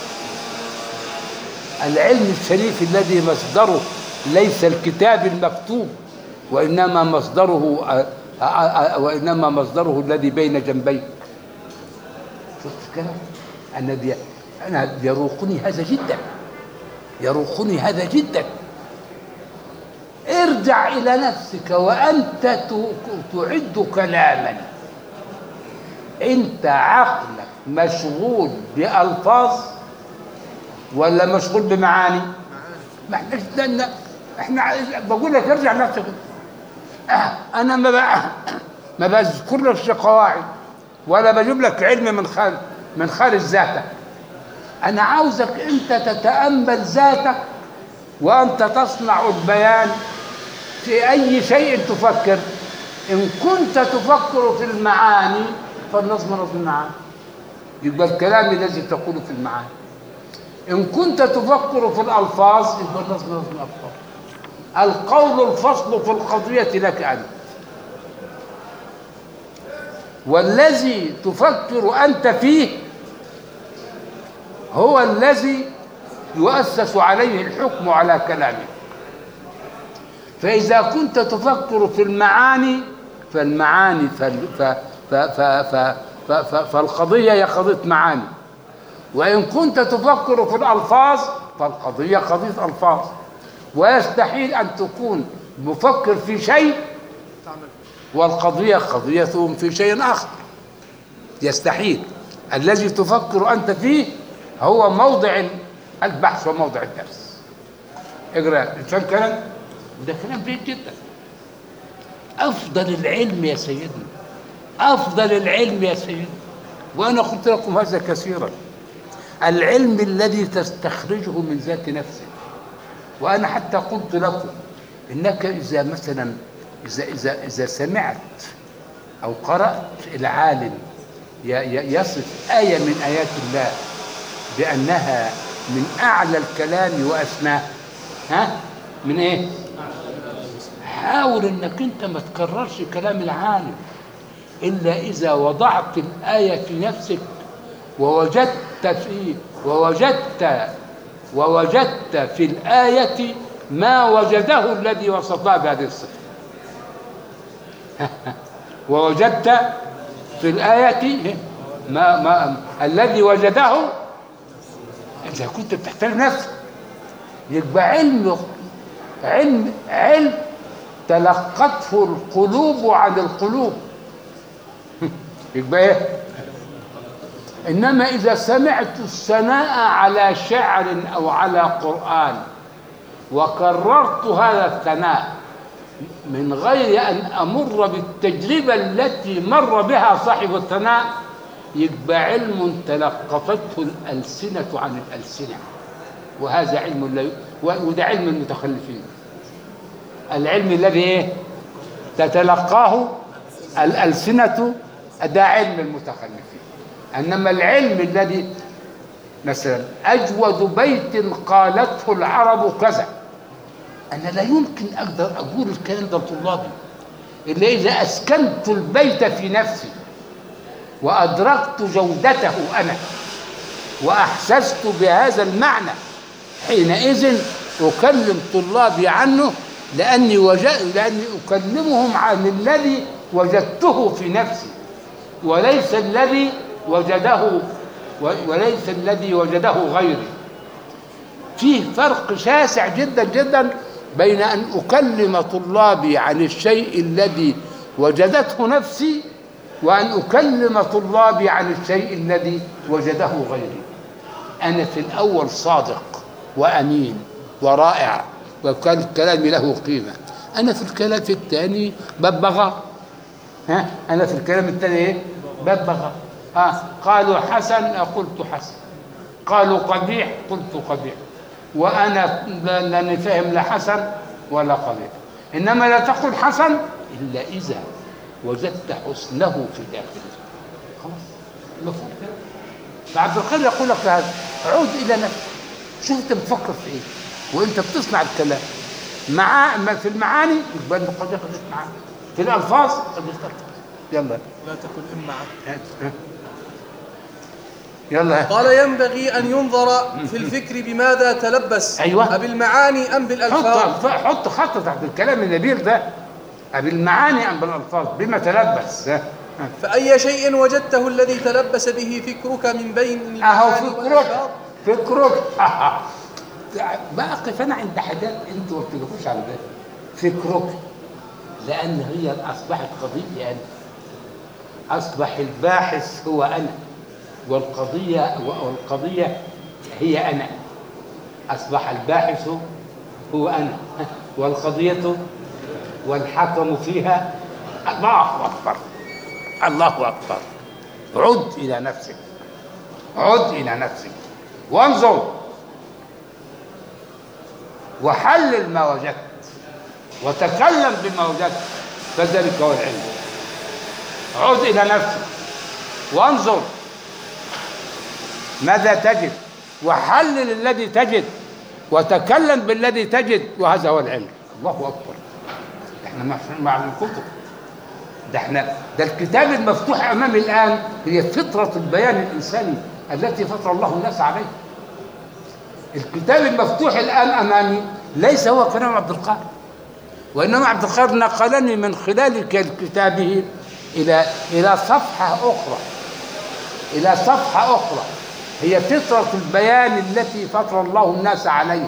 العلم الشريف الذي مصدره ليس الكتاب المكتوب وانما مصدره آه، آه، آه، وانما مصدره الذي بين جنبيك شفت الكلام انا بي انا يروقني هذا جدا يروقني هذا جدا ارجع الى نفسك وانت ت- تعد كلاما انت عقلك مشغول بالفاظ ولا مشغول بمعاني ما احنا استنى احنا عايز- بقول لك ارجع نفسك اه انا ما بقى ما بذكر لك قواعد ولا بجيب لك علم من خارج من خارج ذاتك انا عاوزك انت تتامل ذاتك وانت تصنع البيان في اي شيء تفكر ان كنت تفكر في المعاني فالنظم نظم المعاني يبقى الكلام الذي تقوله في المعاني إن كنت تفكر في الألفاظ يبقى النظم نظم الألفاظ القول الفصل في القضية لك أنت والذي تفكر أنت فيه هو الذي يؤسس عليه الحكم على كلامه فإذا كنت تفكر في المعاني فالمعاني فال ف ف ف ف ف ف فالقضية هي قضية معاني وإن كنت تفكر في الألفاظ فالقضية قضية ألفاظ ويستحيل أن تكون مفكر في شيء والقضية قضية في شيء آخر يستحيل الذي تفكر أنت فيه هو موضع البحث وموضع الدرس اقرأ الإنسان كلام ده كلام جيد جدا أفضل العلم يا سيدنا أفضل العلم يا سيدنا وأنا قلت لكم هذا كثيرا العلم الذي تستخرجه من ذات نفسك وأنا حتى قلت لكم إنك إذا مثلا إذا إذا إذا سمعت أو قرأت العالم ي- ي- يصف آية من آيات الله بأنها من أعلى الكلام وأسماه ها من إيه؟ حاول إنك أنت ما تكررش كلام العالم إلا إذا وضعت الآية في نفسك ووجدت في ووجدت ووجدت في الآية ما وجده الذي وصفها بهذه الصفة ووجدت في الآية ما ما الذي وجده إذا كنت بتحترم نفسك يبقى علم علم علم تلقته القلوب عن القلوب يبقى ايه انما اذا سمعت الثناء على شعر او على قران وكررت هذا الثناء من غير ان امر بالتجربه التي مر بها صاحب الثناء يبقى علم تلقفته الالسنه عن الالسنه وهذا علم لا ي- و- وده علم المتخلفين العلم الذي ايه تتلقاه الألسنة ده علم المتخلفين إنما العلم الذي مثلا أجود بيت قالته العرب كذا أنا لا يمكن أقدر أقول الكلام ده لطلابي إلا إذا أسكنت البيت في نفسي وأدركت جودته أنا وأحسست بهذا المعنى حينئذ أكلم طلابي عنه لأني وجد لأني أكلمهم عن الذي وجدته في نفسي وليس الذي وجده و- وليس الذي وجده غيري فيه فرق شاسع جدا جدا بين أن أكلم طلابي عن الشيء الذي وجدته نفسي وأن أكلم طلابي عن الشيء الذي وجده غيري أنا في الأول صادق وأمين ورائع وكان كلامي له قيمة أنا في الكلام في الثاني ببغى ها أنا في الكلام الثاني إيه ببغى ها قالوا حسن قلت حسن قالوا قبيح قلت قبيح وأنا لا- لاني فاهم لا حسن ولا قبيح إنما لا تقل حسن إلا إذا وجدت حسنه في داخلك خلاص مفهوم كده فعبد القادر يقول لك هذا عود الى نفسك شوف انت بتفكر في ايه وانت بتصنع الكلام مع ما في المعاني يبقى المقدمه خليك معاني في الالفاظ خليك الفاظ يلا لا تكن إما ها، ها. يلا قال ينبغي أن ينظر في الفكر بماذا تلبس أيوة. أبالمعاني أم بالألفاظ حط حط خط تحت الكلام النبيل ده بالمعاني ام بالالفاظ بما تلبس ها. ها. فأي شيء وجدته الذي تلبس به فكرك من بين اهو المعاني فكرك والألفاظ فكرك بقف انا عند حاجات انتوا ما بتدخلوش على بالك فكرك لان هي اصبحت قضيه انا اصبح الباحث هو انا والقضيه والقضيه هي انا اصبح الباحث هو انا والقضيه والحكم فيها الله اكبر الله اكبر عد الى نفسك عد إلى نفسك وانظر وحلل ما وجدت وتكلم بما وجدت فذلك هو العلم عد إلى نفسك وانظر ماذا تجد وحلل الذي تجد وتكلم بالذي تجد وهذا هو العلم الله أكبر احنا مع- مع الكتب ده احنا ده الكتاب المفتوح امامي الان هي فطره البيان الانساني التي فطر الله الناس عليه الكتاب المفتوح الان امامي ليس هو كلام عبد القادر وانما عبد القادر نقلني من خلال ك- كتابه الى الى صفحه اخرى الى صفحه اخرى هي فطره البيان التي فطر الله الناس عليه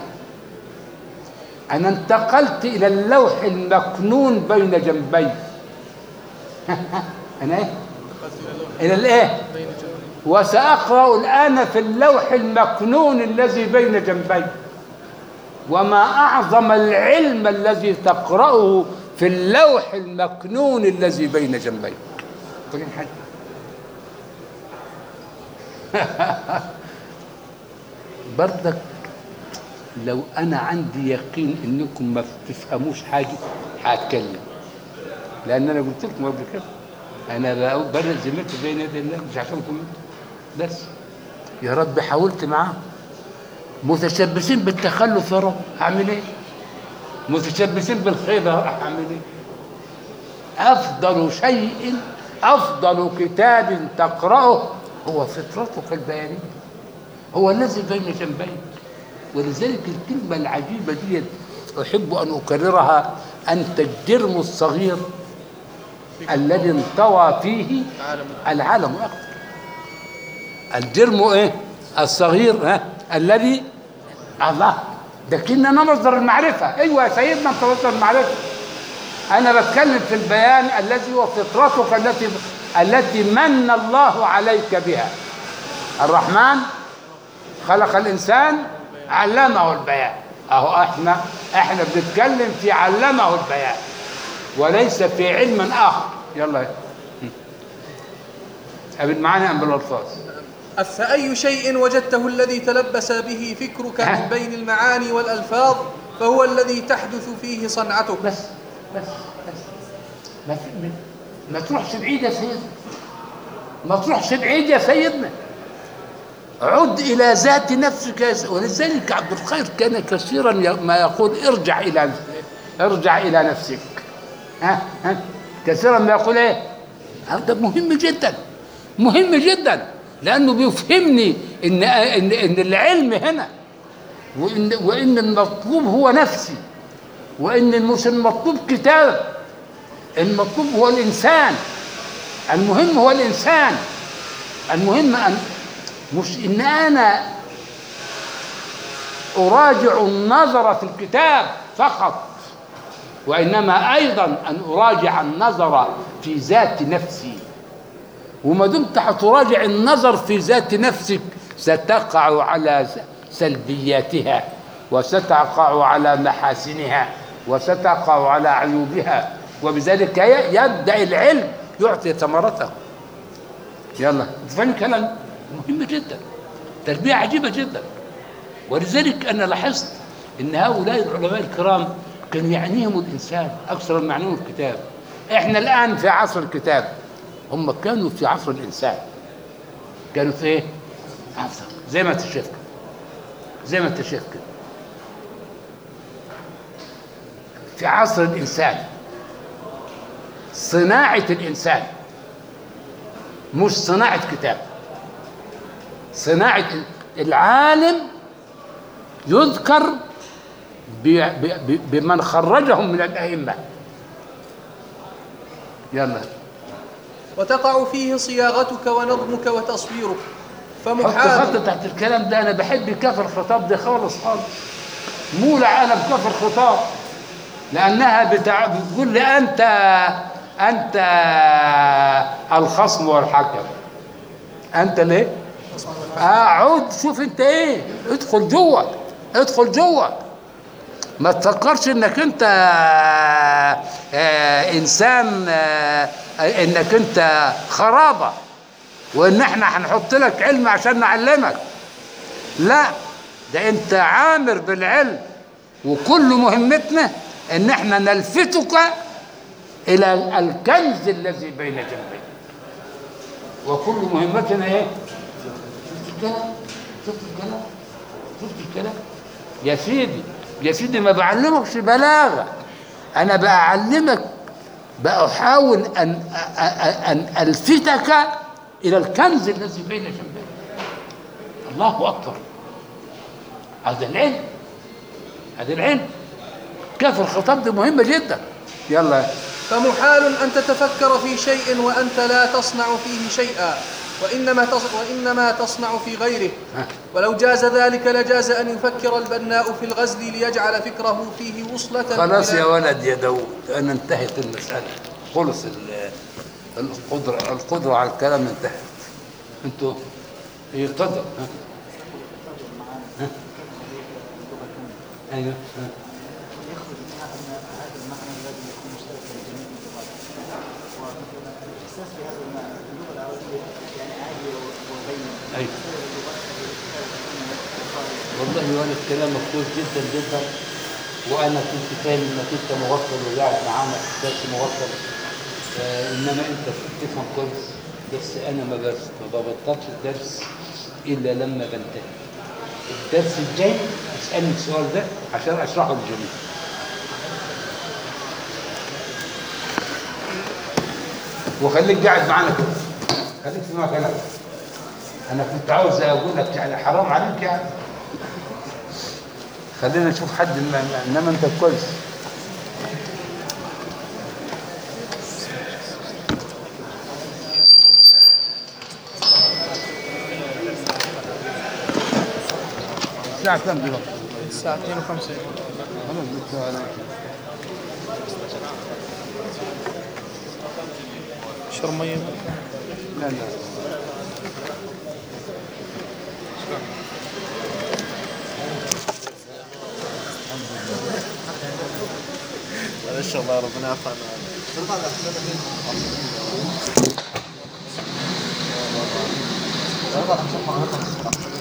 انا انتقلت الى اللوح المكنون بين جنبي انا ايه الى الايه وساقرا الان في اللوح المكنون الذي بين جنبي وما اعظم العلم الذي تقراه في اللوح المكنون الذي بين جنبي قولين حاجه برضك لو انا عندي يقين انكم ما تفهموش حاجه هتكلم لان انا قلت لكم قبل كده انا بقول برد ذمتي بين يدي الله مش عشانكم انتوا بس يا رب حاولت معاهم متشبثين بالتخلف يا رب اعمل ايه متشبثين بالخيبه اعمل ايه افضل شيء افضل كتاب تقراه هو فطرتك البيانيه هو الذي بين جنبيك ولذلك الكلمه العجيبه دي احب ان اكررها انت الجرم الصغير الذي انطوى فيه عالم العالم الاكبر الجرم ايه الصغير ها الذي الله ده كنا مصدر المعرفه ايوه يا سيدنا انت مصدر المعرفه انا بتكلم في البيان الذي هو فطرتك التي التي من الله عليك بها الرحمن خلق الانسان علمه البيان اهو احنا احنا بنتكلم في علمه البيان وليس في علم اخر يلا قابل معانا ام بالالفاظ أفأي شيء وجدته الذي تلبس به فكرك ها؟ من بين المعاني والألفاظ فهو الذي تحدث فيه صنعتك بس بس بس ما, في- ما تروحش بعيد يا سيدنا ما تروحش بعيد يا سيدنا عد إلى ذات نفسك يا س- ولذلك عبد الخير كان كثيرا ي- ما يقول ارجع إلى ارجع إلى نفسك ها ها كثيرا ما يقول ايه هذا مهم جدا مهم جدا لأنه بيفهمني إن إن إن العلم هنا وإن وإن المطلوب هو نفسي وان مش المطلوب كتاب المطلوب هو الانسان المهم هو الانسان المهم ان مش ان انا اراجع النظر في الكتاب فقط وانما ايضا ان اراجع النظر في ذات نفسي وما دمت هتراجع النظر في ذات نفسك ستقع على سلبياتها وستقع على محاسنها وستقع على عيوبها وبذلك ي- يبدا العلم يعطي ثمرته يلا فاهم كلام مهم جدا تربيه عجيبه جدا ولذلك انا لاحظت ان هؤلاء العلماء الكرام كان يعنيهم الانسان اكثر ما يعنيهم الكتاب احنا الان في عصر الكتاب هم كانوا في عصر الانسان كانوا في ايه عصر زي ما انت شايف كده زي ما انت شايف كده في عصر الانسان صناعه الانسان مش صناعه كتاب صناعه العالم يذكر ب- ب- ب- بمن خرجهم من الائمه يلا وتقع فيه صياغتك ونظمك وتصويرك حط خط فمحال تحت الكلام ده انا بحب كفر الخطاب ده خالص خالص مولع انا بكفر الخطاب لانها بتع... بتقول لي انت انت الخصم والحكم انت ليه؟ اقعد شوف انت ايه ادخل جوه ادخل جوه ما تفكرش انك انت آه، انسان آه، انك انت خرابه وان احنا هنحط لك علم عشان نعلمك لا ده انت عامر بالعلم وكل مهمتنا ان احنا نلفتك الى الكنز الذي بين جنبيك وكل مهمتنا ايه شفت الكلام شفت الكلام شفت الكلام يا سيدي يا سيدي ما بعلمكش بلاغه انا بعلمك بحاول ان أ- أ- ان الفتك الى الكنز الذي بين جنبيك الله اكبر هذا العلم هذا العلم كيف الخطاب دي مهمه جدا يلا فمحال أن تتفكر في شيء وأنت لا تصنع فيه شيئا وإنما تص... وإنما تصنع في غيره ها. ولو جاز ذلك لجاز أن يفكر البناء في الغزل ليجعل فكره فيه وصلة خلاص إلى- يا ولد يا داود انا انتهت المساله خلص ال- القدرة القدرة على الكلام انتهت انتوا ايه اتفضل ها ها ايوه ها. يخرج منها أن هذا المعنى الذي يكون مشتركا لجميع اللغات والإحساس بهذا المعنى في اللغة العربية يعني عادي وبين ايوه اللغات التي تختلف والله وانا الكلام مفتوح جدا جدا وانا كنت فاهم انك انت مغفل وقاعد معانا في الدرس مغفل آه انما انت بتفهم كويس بس انا ما بس ما ببطلش الدرس الا لما بنتهي الدرس الجاي اسالني السؤال ده عشان اشرحه للجميع وخليك قاعد معانا كده خليك تسمع كلامي انا كنت عاوز اقول لك يعني حرام عليك يعني خلينا نشوف حد ما- ما- انما انت كويس الساعة كم دلوقتي؟ الساعة 2 و5 خلاص الساعة شرب مية لا لا ان شاء الله ربنا يعفو عنا